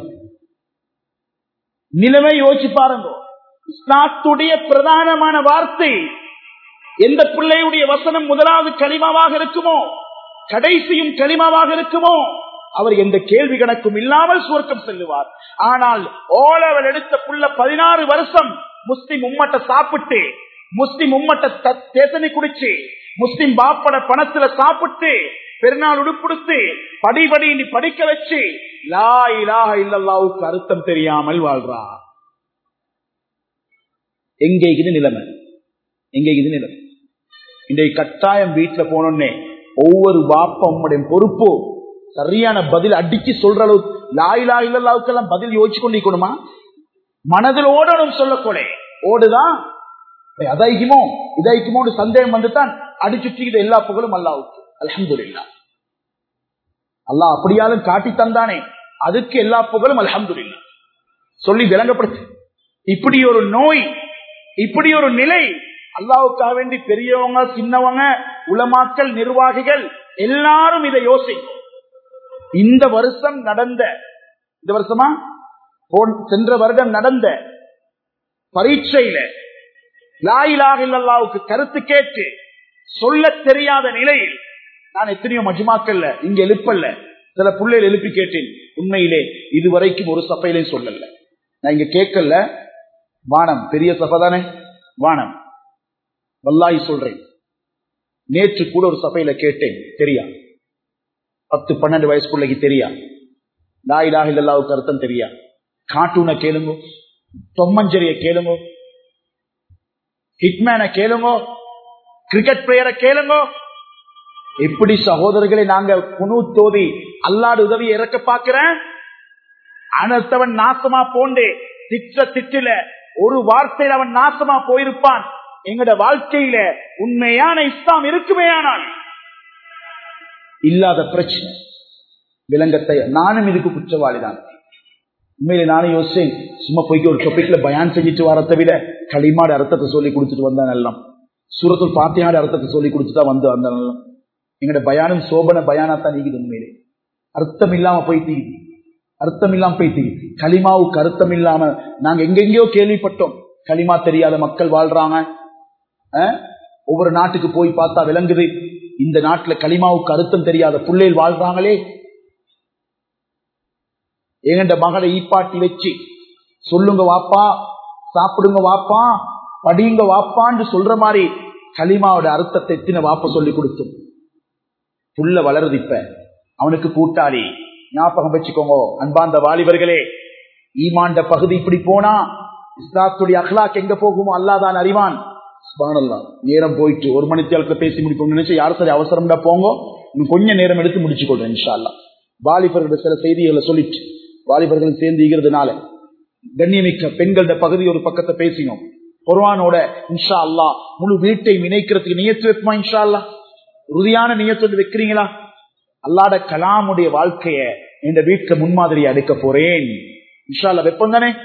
நிலைமை யோசிச்சு பாருங்க இஸ்லாத்துடைய பிரதானமான வார்த்தை எந்த பிள்ளையுடைய வசனம் முதலாவது களிமாவாக இருக்குமோ கடைசியும் களிமாவாக இருக்குமோ அவர் எந்த கேள்வி கணக்கும் இல்லாமல் சுவர்க்கம் செல்லுவார் ஆனால் ஓலவல் எடுத்த புள்ள பதினாறு வருஷம் முஸ்லிம் உம்மட்ட சாப்பிட்டு முஸ்லிம் உம்மட்ட தேசனை குடிச்சு முஸ்லிம் பாப்பட பணத்துல சாப்பிட்டு பெருநாள் உடுப்புடுத்து படிபடி நீ படிக்க வச்சு லா இலாக இல்லல்லாவுக்கு அர்த்தம் தெரியாமல் வாழ்றா எங்கே இது நிலைமை எங்கே இது நிலைமை இன்றைக்கு கட்டாயம் வீட்டுல போனோன்னே ஒவ்வொரு பாப்பா உம்முடைய பொறுப்போ சரியான பதில் அடிச்சு சொல்ற அளவு லாயிலா இல்லல்லாவுக்கு எல்லாம் பதில் யோசிச்சு கொண்டிருக்கணுமா மனதில் ஓடணும் சொல்லக்கூட ஓடுதான் அதாய்க்குமோ இதாய்க்குமோ சந்தேகம் வந்துதான் அடிச்சுட்டு எல்லா புகழும் அல்லாவுக்கு அலமது இல்லா அல்லா அப்படியாலும் காட்டி தந்தானே அதுக்கு எல்லா புகழும் அலமது இல்லா சொல்லி விளங்கப்படுத்து இப்படி ஒரு நோய் இப்படி ஒரு நிலை அல்லாவுக்காக வேண்டி பெரியவங்க சின்னவங்க உலமாக்கல் நிர்வாகிகள் எல்லாரும் இதை யோசிக்கும் இந்த வருஷம் நடந்த இந்த வருஷமா சென்ற வருடம் நடந்த பரீட்சையில லாயிலாக இல்லல்லாவுக்கு கருத்து கேட்டு சொல்ல தெரியாத நிலையில் நான் எத்தனையோ மஜ்மாக்கல்ல இங்க எழுப்பல்ல சில பிள்ளைகள் எழுப்பி கேட்டேன் உண்மையிலே இதுவரைக்கும் ஒரு சபையிலே சொல்லல நான் இங்க கேட்கல வானம் பெரிய சபை தானே வானம் வல்லாய் சொல்றேன் நேற்று கூட ஒரு சபையில கேட்டேன் தெரியா பத்து பன்னெண்டு வயசு பிள்ளைக்கு தெரியா லாயிலாக இல்லல்லாவுக்கு அர்த்தம் தெரியா கார்ட்டூனை கேளுங்க தொம்மஞ்சரிய கேளுங்க ஹிட்மேனை கேளுங்க கிரிக்கெட் பிளேயரை கேளுங்க எப்படி சகோதரர்களை நாங்க குணு தோதி அல்லாடு உதவி இறக்க பாக்குறேன் அனர்த்தவன் நாசமா போண்டே திட்ட திட்டில ஒரு வார்த்தையில் அவன் நாசமா போயிருப்பான் எங்கட வாழ்க்கையில உண்மையான இஸ்லாம் இருக்குமே ஆனால் இல்லாத பிரச்சனை விலங்கத்தை நானும் இதுக்கு குற்றவாளி தான் உண்மையில நானும் யோசிச்சேன் சும்மா போய்க்கு ஒரு டொபிக்ல பயான் செஞ்சுட்டு வரத்தை விட களிமாட அர்த்தத்தை சொல்லி கொடுத்துட்டு வந்தா நல்லம் சூரத்தில் பாத்தியாட அர்த்தத்தை சொல்லி கொடுத்துட்டா வந்து வந்த நல்லம் எங்கட பயானும் சோபன பயானா தான் நீக்குது உண்மையிலே அர்த்தம் இல்லாம போயிட்டு அர்த்தம் இல்லாம போயிட்டு களிமாவுக்கு அர்த்தம் இல்லாம நாங்க எங்கெங்கயோ கேள்விப்பட்டோம் களிமா தெரியாத மக்கள் வாழ்றாங்க ஒவ்வொரு நாட்டுக்கு போய் பார்த்தா விளங்குது இந்த நாட்டுல களிமாவுக்கு அர்த்தம் தெரியாத பிள்ளைகள் வாழ்றாங்களே எங்கண்ட மகளை ஈப்பாட்டி வச்சு சொல்லுங்க வாப்பா சாப்பிடுங்க வாப்பா படியுங்க வாப்பான்னு சொல்ற மாதிரி களிமாவோட அர்த்தத்தை எத்தின வாப்ப சொல்லி கொடுத்தோம் புள்ள வளருது இப்ப அவனுக்கு கூட்டாளி ஞாபகம் வச்சுக்கோங்க அன்பாந்த வாலிபர்களே ஈமாண்ட பகுதி இப்படி போனா இஸ்லாத்துடைய அஹ்லாக் எங்க போகுமோ அல்லாதான் அறிவான் நேரம் போயிட்டு ஒரு மணி தேலத்துல பேசி முடிப்போம் நினைச்சு யாரும் சரி அவசரம்டா போங்க இன்னும் கொஞ்ச நேரம் எடுத்து முடிச்சு கொள்றேன் இன்ஷால்லா வாலிபர்கள் சில செய்திகளை சொல்லிட்டு வாலிபர்கள் சேர்ந்து ஈகிறதுனால கண்ணியமிக்க பெண்களோட பகுதி ஒரு பக்கத்தை பேசினோம் குர்வானோட இன்ஷா அல்லா முழு வீட்டை இணைக்கிறதுக்கு நியத்து வைப்போமா இன்ஷா அல்லா உறுதியான நியத்து வைக்கிறீங்களா அல்லாட கலாமுடைய வாழ்க்கைய இந்த வீட்டுல முன்மாதிரி அடுக்க போறேன் இன்ஷா அல்லா வெப்பம் தானே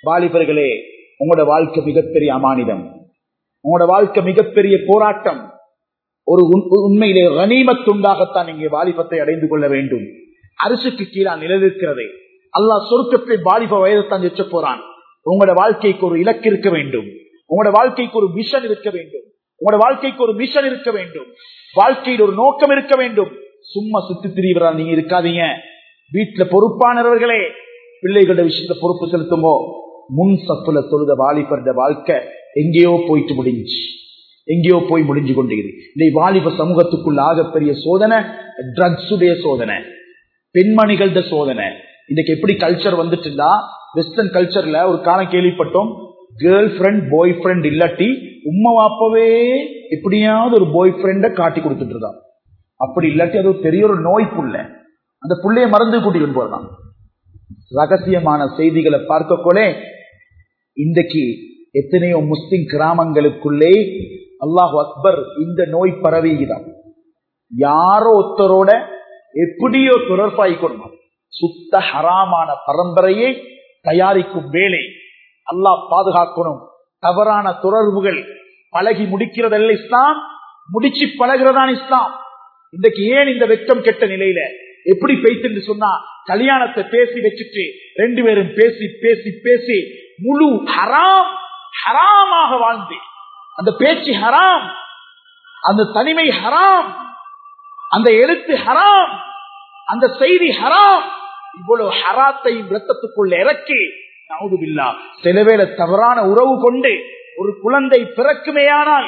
வாலிபர்களே உங்களோட வாழ்க்கை மிகப்பெரிய அமானிதம் உங்களோட வாழ்க்கை மிகப்பெரிய போராட்டம் ஒரு உண்- உண்மையிலே கனிமத்துண்டாகத்தான் இங்கே வாலிபத்தை அடைந்து கொள்ள வேண்டும் அரசுக்கு கீழா நிலவிருக்கிறதே அல்லாஹ் சொர்க்கத்தை வாலிப வயதைத்தான் எச்ச போறான் உங்களோட வாழ்க்கைக்கு ஒரு இலக்கு இருக்க வேண்டும் உங்களோட வாழ்க்கைக்கு ஒரு மிஷன் இருக்க வேண்டும் உங்களோட வாழ்க்கைக்கு ஒரு மிஷன் இருக்க வேண்டும் வாழ்க்கையில் ஒரு நோக்கம் இருக்க வேண்டும் சும்மா சுத்தி திரிவரா நீங்க இருக்காதீங்க வீட்டுல பொறுப்பானவர்களே பிள்ளைகளோட விஷயத்துல பொறுப்பு செலுத்துமோ முன் சப்புல தொழுத வாலிபருட வாழ்க்கை எங்கேயோ போயிட்டு முடிஞ்சு எங்கேயோ போய் முடிஞ்சு கொண்டிருக்குது இந்த வாலிப சமூகத்துக்குள்ள ஆகப்பெரிய சோதனை ட்ரக்ஸ் உடைய சோதனை பெண்மணிகளோட சோதனை இன்னைக்கு எப்படி கல்ச்சர் வந்துட்டுண்டா வெஸ்டர்ன் கல்ச்சர்ல ஒரு காலம் கேள்விப்பட்டோம் கேர்ள் ஃபிரெண்ட் பாய் ஃப்ரெண்ட் இல்லாட்டி உம்மா வாப்பவே எப்படியாவது ஒரு பாய் ஃப்ரெண்ட காட்டி கொடுத்துட்டு இருக்கான் அப்படி இல்லாட்டி அது ஒரு பெரிய ஒரு நோய் புள்ள அந்த புள்ளைய மறந்து கூட்டிட்டு போறான் ரகசியமான செய்திகளை பார்க்கக்கொள்ளே இன்றைக்கு எத்தனையோ முஸ்லிம் கிராமங்களுக்குள்ளே அல்லாஹ் அக்பர் இந்த நோய் பரவிதான் யாரோ ஒருத்தரோட எப்படியோ தொடர்பாய் கொடுமா சுத்த ஹராமான பரம்பரையை தயாரிக்கும் வேலை அல்லாஹ் பாதுகாக்கணும் தவறான தொடர்புகள் பழகி முடிக்கிறதல்ல இஸ்லாம் முடிச்சு பழகிறதான் இஸ்லாம் இன்றைக்கு ஏன் இந்த வெட்கம் கெட்ட நிலையில எப்படி பெய்த்து சொன்னா கல்யாணத்தை பேசி வச்சுட்டு ரெண்டு பேரும் பேசி பேசி பேசி முழு ஹராம் ஹராமாக வாழ்ந்து அந்த பேச்சு ஹராம் அந்த தனிமை ஹராம் அந்த எழுத்து ஹராம் அந்த செய்தி ஹராம் இவ்வளவு ஹராத்தையும் ரத்தத்துக்குள்ள இறக்கி நவுதுபில்லா சில வேளை தவறான உறவு கொண்டு ஒரு குழந்தை பிறக்குமேயானால்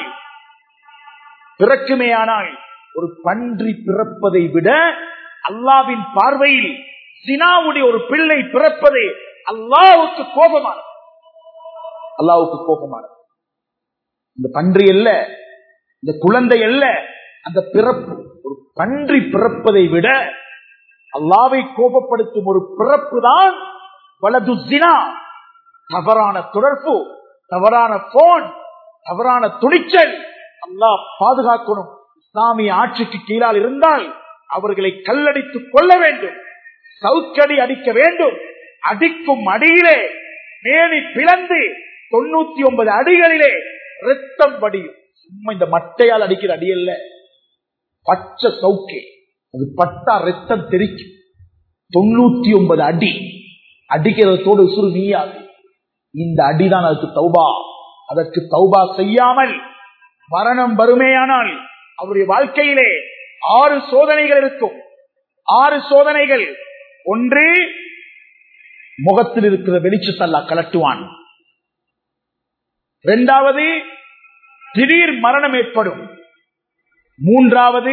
பிறக்குமேயானால் ஒரு பன்றி பிறப்பதை விட அல்லாவின் பார்வையில் சினாவுடைய ஒரு பிள்ளை பிறப்பது அல்லாவுக்கு கோபமானது அல்லாவுக்கு கோபமானது இந்த பன்றி அல்ல இந்த குழந்தை அல்ல அந்த பிறப்பு ஒரு பன்றி பிறப்பதை விட அல்லாவை கோபப்படுத்தும் ஒரு பிறப்பு தான் வலது ஜினா தவறான தொடர்பு தவறான போன் தவறான துணிச்சல் அல்லாஹ் பாதுகாக்கணும் இஸ்லாமிய ஆட்சிக்கு கீழால் இருந்தால் அவர்களை கல்லடித்துக் கொள்ள வேண்டும் சவுக்கடி அடிக்க வேண்டும் அடிக்கும் அடியிலே மேனி பிளந்து தொண்ணூத்தி ஒன்பது அடிகளிலே ரத்தம் வடியும் சும்மா இந்த மட்டையால் அடிக்கிற அடி அல்ல பச்சை சவுக்கே அது பட்டா ரத்தம் தெரிக்கும் தொண்ணூத்தி ஒன்பது அடி அடிக்கிறதோடு உசுறு நீயாது இந்த அடிதான் அதுக்கு தௌபா அதற்கு தௌபா செய்யாமல் மரணம் வருமேயானால் அவருடைய வாழ்க்கையிலே ஆறு சோதனைகள் இருக்கும் ஆறு சோதனைகள் ஒன்று முகத்தில் இருக்கிற வெளிச்சத்தல்லா கலட்டுவான் இரண்டாவது திடீர் மரணம் ஏற்படும் மூன்றாவது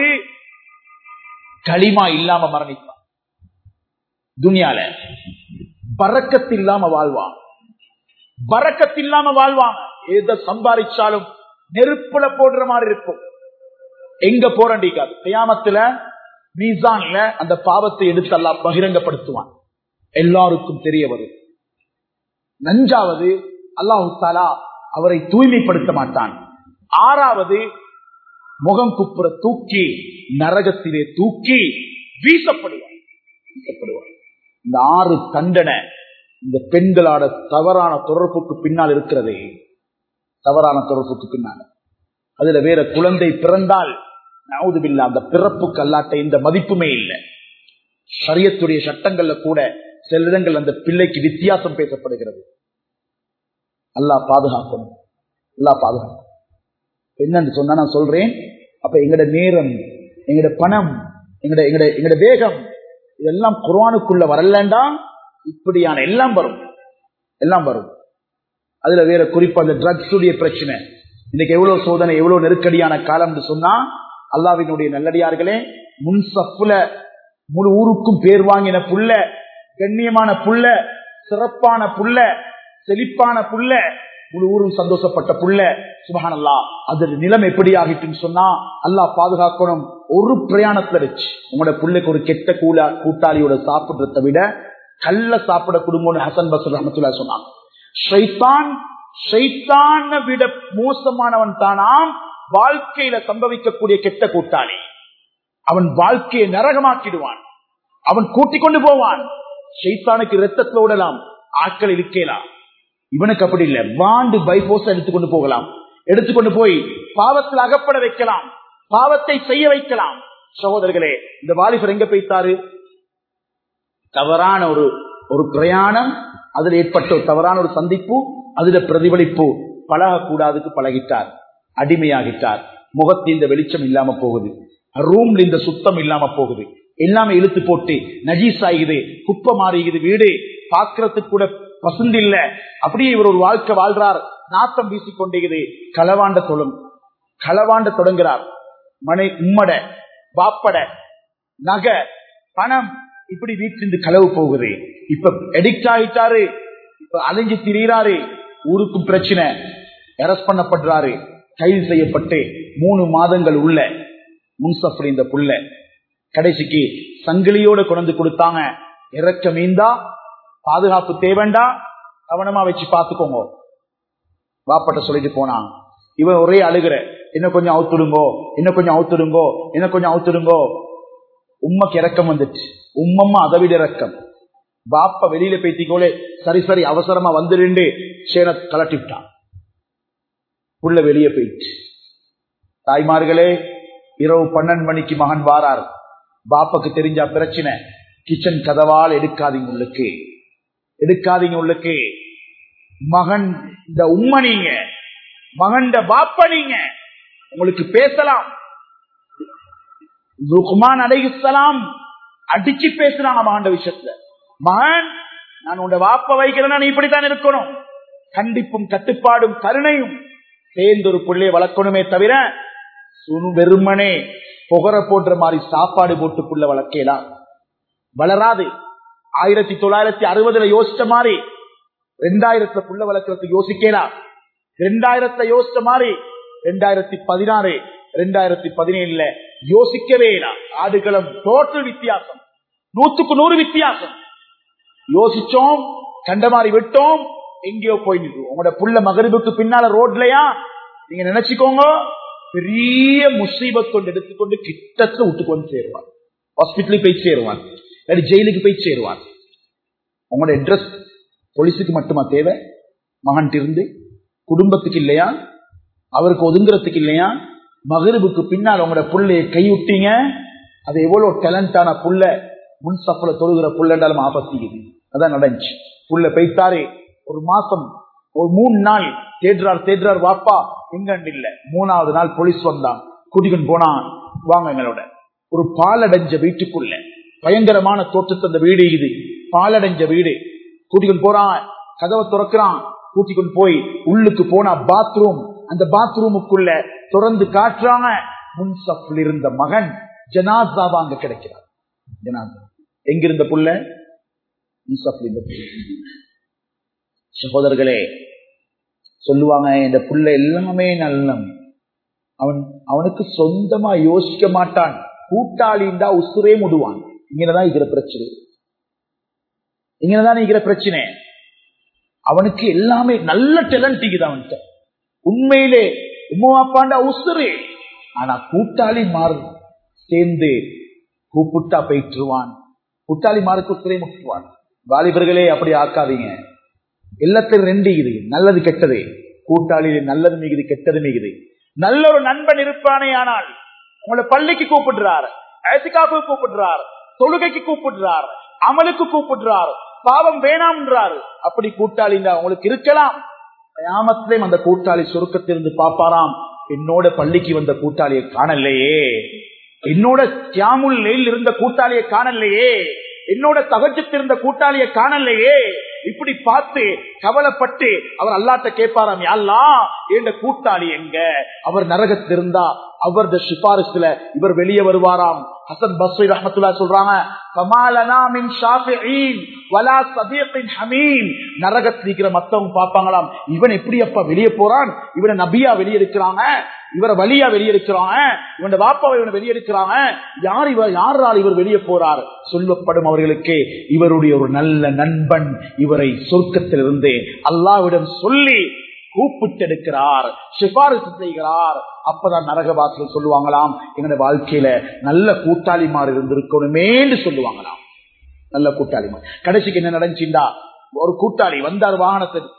களிமா இல்லாம மரணிப்பான் துனியால பறக்கத்து இல்லாம வாழ்வான் பறக்கத்து இல்லாம வாழ்வான் எதை சம்பாதிச்சாலும் நெருப்புல போடுற மாதிரி இருக்கும் எங்க போறண்டிக்காது கியாமத்துல மீசான்ல அந்த பாவத்தை எடுத்து எல்லாம் பகிரங்கப்படுத்துவான் எல்லாருக்கும் தெரிய வரும் நஞ்சாவது அல்லாஹு தாலா அவரை தூய்மைப்படுத்த மாட்டான் ஆறாவது முகம் குப்புற தூக்கி நரகத்திலே தூக்கி வீசப்படுவார் வீசப்படுவார் இந்த ஆறு தண்டனை இந்த பெண்களோட தவறான தொடர்புக்கு பின்னால் இருக்கிறதே தவறான தொடர்புக்கு பின்னால் அதுல வேற குழந்தை பிறந்தால் நவுதுபில்ல அந்த பிறப்புக்கு அல்லாட்ட இந்த மதிப்புமே இல்லை சரியத்துடைய சட்டங்கள்ல கூட சில இடங்கள் அந்த பிள்ளைக்கு வித்தியாசம் பேசப்படுகிறது அல்லா பாதுகாக்கணும் அல்லா பாதுகாக்கணும் என்னன்னு சொன்னா நான் சொல்றேன் அப்ப எங்கட நேரம் எங்கட பணம் எங்கட எங்கட எங்கட வேகம் இதெல்லாம் குர்வானுக்குள்ள வரலண்டா இப்படியான எல்லாம் வரும் எல்லாம் வரும் அதுல வேற குறிப்பா அந்த ட்ரக்ஸ் உடைய பிரச்சனை இன்னைக்கு எவ்வளவு சோதனை எவ்வளவு நெருக்கடியான காலம் சொன்னா அல்லாவினுடைய நல்லடியார்களே முன் சப்புல முழு ஊருக்கும் பேர் வாங்கின புள்ள கண்ணியமான புள்ள சிறப்பான புள்ள செழிப்பான புள்ள முழு ஊரும் சந்தோஷப்பட்ட புள்ள சுபகானல்லா அது நிலம் எப்படி ஆகிட்டுன்னு சொன்னா அல்லாஹ் பாதுகாக்கணும் ஒரு பிரயாணத்துல வச்சு உங்களோட பிள்ளைக்கு ஒரு கெட்ட கூலா கூட்டாளியோட சாப்பிடுறத விட கல்ல சாப்பிட குடும்பம்னு ஹசன் பசூர் ரஹமத்துல்லா சொன்னாங்க ஷைத்தான் ஷைத்தான விட மோசமானவன் தானாம் வாழ்க்கையில சம்பவிக்கக்கூடிய கெட்ட கூட்டாளி அவன் வாழ்க்கையை நரகமாக்கிடுவான் அவன் கூட்டிக் கொண்டு போவான் ஷைத்தானுக்கு ரத்தத்தில் விடலாம் ஆட்கள் இருக்கலாம் இவனுக்கு அப்படி இல்லை வாண்டு பைபோஸ் எடுத்துக்கொண்டு போகலாம் எடுத்துக்கொண்டு போய் பாவத்தில் அகப்பட வைக்கலாம் பாவத்தை செய்ய வைக்கலாம் சகோதரர்களே இந்த வாலிபர் எங்க போய்த்தாரு தவறான ஒரு ஒரு பிரயாணம் அதில் ஏற்பட்ட ஒரு தவறான ஒரு சந்திப்பு அதுல பிரதிபலிப்பு பழகக்கூடாதுக்கு பழகிட்டார் அடிமையாகிட்டார் முகத்தில் இந்த வெளிச்சம் இல்லாம போகுது ரூம்ல இந்த சுத்தம் இல்லாம போகுது எல்லாமே இழுத்து போட்டு நஜீஸ் ஆகுது குப்பை மாறிக்குது வீடு பாக்குறதுக்கு கூட வசந்தி இல்ல அப்படியே இவர் ஒரு வாழ்க்கை வாழ்றார் நாத்தம் வீசிக்கொண்டேகுது களவாண்ட தொழும் களவாண்ட தொடங்குறார் மனை உம்மட பாப்பட நகை பணம் இப்படி வீட்டிலிருந்து களவு போகுது இப்ப எடிக்ட் ஆகிட்டாரு இப்ப அலைஞ்சு திரியிறாரு ஊருக்கும் பிரச்சனை அரெஸ்ட் பண்ணப்படுறாரு கைது செய்யப்பட்டு மூணு மாதங்கள் உள்ள முன்சப்ல இந்த புள்ள கடைசிக்கு சங்கிலியோட கொண்டு கொடுத்தாங்க இறக்க மீந்தா பாதுகாப்பு தேவைண்டா கவனமா வச்சு பாத்துக்கோங்க வாப்பட்ட சொல்லிட்டு போனான் இவன் ஒரே அழுகிற இன்னும் கொஞ்சம் அவுத்துடுங்கோ இன்னும் கொஞ்சம் அவுத்துடுங்கோ இன்னும் கொஞ்சம் அவுத்துடுங்கோ உம்மக்கு இறக்கம் வந்துச்சு உம்மம்மா அதை விட இறக்கம் பாப்ப வெளியில பேத்திக்கோலே சரி சரி அவசரமா வந்துருந்து சேன கலட்டிவிட்டான் புள்ள வெளியே போயிட்டு தாய்மார்களே இரவு பன்னெண்டு மணிக்கு மகன் வாரார் பாப்பாக்கு தெரிஞ்ச பிரச்சனை கிச்சன் கதவால் எடுக்காதீங்க உள்ளுக்கு எடுக்காதீங்க உள்ளுக்கு மகன் இந்த உண்மை நீங்க மகண்ட பாப்ப நீங்க உங்களுக்கு பேசலாம் லுக்மான் அலைஹிஸ்ஸலாம் அடிச்சு பேசுறாங்க மகண்ட விஷயத்துல மகன் நான் உன்ட வாப்ப வைக்கிறேன்னா நீ இப்படித்தான் இருக்கணும் கண்டிப்பும் கட்டுப்பாடும் கருணையும் சேர்ந்து ஒரு பிள்ளையை வளர்க்கணுமே தவிர சுனு வெறுமனே புகர போன்ற மாதிரி சாப்பாடு போட்டு புள்ள வளர்க்கலாம் வளராது ஆயிரத்தி தொள்ளாயிரத்தி அறுபதுல யோசிச்ச மாதிரி ரெண்டாயிரத்துல புள்ள வளர்க்கறதுக்கு யோசிக்கலாம் ரெண்டாயிரத்துல யோசிச்ச மாதிரி ரெண்டாயிரத்தி பதினாறு ரெண்டாயிரத்தி பதினேழுல யோசிக்கவே இல்லை ஆடுகளம் டோட்டல் வித்தியாசம் நூத்துக்கு நூறு வித்தியாசம் யோசிச்சோம் கண்ட மாதிரி விட்டோம் எங்கேயோ போய் நிற்கும் உங்களோட புள்ள மகரிபுக்கு பின்னால ரோட்லயா நீங்க நினைச்சுக்கோங்க பெரிய முசீபத் கொண்டு எடுத்துக்கொண்டு கிட்டத்துல விட்டுக்கு வந்து சேருவான் ஹாஸ்பிட்டலுக்கு போய் சேருவான் இல்லாட்டி ஜெயிலுக்கு போய் சேருவான் உங்களோட அட்ரஸ் போலீஸுக்கு மட்டுமா தேவை மகன் இருந்து குடும்பத்துக்கு இல்லையா அவருக்கு ஒதுங்குறதுக்கு இல்லையா மகரிபுக்கு பின்னால் உங்களோட புள்ளைய கைவிட்டீங்க அது எவ்வளவு டேலண்டான புள்ள முன் சப்பல தொழுகிற புள்ளண்டாலும் ஆபத்திக்குது அதான் நடந்துச்சு புள்ள பெய்த்தாரே ஒரு மாசம் ஒரு மூணு நாள் தேடுறார் தேடுறார் வாப்பா எங்க இல்ல மூணாவது நாள் போலீஸ் வந்தான் கூட்டிக்கொண்டு போனான் வாங்க எங்களோட ஒரு பாலடைஞ்ச வீட்டுக்குள்ள பயங்கரமான தோற்றத்தை அந்த வீடு இது பாலடைஞ்ச வீடு கூட்டிக்கொண்டு போறான் கதவை திறக்கிறான் கூட்டிக்கொண்டு போய் உள்ளுக்கு போனா பாத்ரூம் அந்த பாத்ரூமுக்குள்ள தொடர்ந்து காட்டுறாங்க முன்சப்ல இருந்த மகன் ஜனாசாவா அங்க கிடைக்கிறார் ஜனாசா எங்கிருந்த புள்ள முன்சப்ல இருந்த புள்ள சகோதரர்களே சொல்லுவாங்க இந்த புள்ள எல்லாமே நல்லம் அவன் அவனுக்கு சொந்தமா யோசிக்க மாட்டான் கூட்டாளிந்தா உசுரே முடுவான் இங்கதான் இருக்கிற பிரச்சனை இங்கதான் இருக்கிற பிரச்சனை அவனுக்கு எல்லாமே நல்ல டேலண்ட் இருக்குது அவன்கிட்ட உண்மையிலே உமாப்பாண்டா உசுரு ஆனா கூட்டாளி மாறு சேர்ந்து கூப்பிட்டா போயிட்டுருவான் கூட்டாளி மாருக்கு உசுரே முட்டுவான் வாலிபர்களே அப்படி ஆக்காதீங்க எல்லாத்திலும் ரெண்டு இது நல்லது கெட்டது கூட்டாளியில நல்லது மிகுது கெட்டது மிகுது நல்ல ஒரு நண்பன் இருப்பானே ஆனால் உங்களை பள்ளிக்கு கூப்பிடுறார் ஐசிகாப்பு கூப்பிடுறார் தொழுகைக்கு கூப்பிடுறார் அமலுக்கு கூப்பிடுறார் பாவம் வேணாம்ன்றார் அப்படி கூட்டாளி உங்களுக்கு இருக்கலாம் கியாமத்திலேயும் அந்த கூட்டாளி சுருக்கத்திலிருந்து பாப்பாராம் என்னோட பள்ளிக்கு வந்த கூட்டாளியை காணலையே என்னோட தியாமுல் நெயில் இருந்த கூட்டாளியை காணலையே என்னோட தகஜத்தில் இருந்த கூட்டாளியை காணலையே இப்படி பார்த்து கவலைப்பட்டு அவர் அல்லாட்ட கேட்பாராம் யாழ்லா என்ற கூட்டாளி எங்க அவர் நரகத்தில் இருந்தா அவரது சிபாரிசுல இவர் வெளியே வருவாராம் ஹசன் பஸ்ரி ரஹமத்துல்லா சொல்றாங்க கமாலனா மின் ஷாஃபிஈன் வலா சதீகின் ஹமீம் நரகத்தில் இருக்கிற மத்தவங்க பாப்பாங்களாம் இவன் எப்படி அப்பா வெளியே போறான் இவனை நபியா வெளியே இருக்கிறாங்க இவரை வழியா வெளியே இருக்கிறாங்க இவன் வாப்பாவை இவனை வெளியே இருக்கிறாங்க யார் இவர் யாரால் இவர் வெளியே போறார் சொல்லப்படும் அவர்களுக்கு இவருடைய ஒரு நல்ல நண்பன் இவரை சொர்க்கத்திலிருந்து அல்லாவிடம் சொல்லி கூப்பிட்டெடுக்கிறார் சிபாரிசு செய்கிறார் அப்பதான் நரகவாசல் சொல்லுவாங்களாம் எங்களுடைய வாழ்க்கையில நல்ல கூட்டாளிமார் இருந்திருக்கணுமேன்னு சொல்லுவாங்களாம் நல்ல கூட்டாளிமார் கடைசிக்கு என்ன நடந்துச்சுண்டா ஒரு கூட்டாளி வந்தார் வாகனத்தில்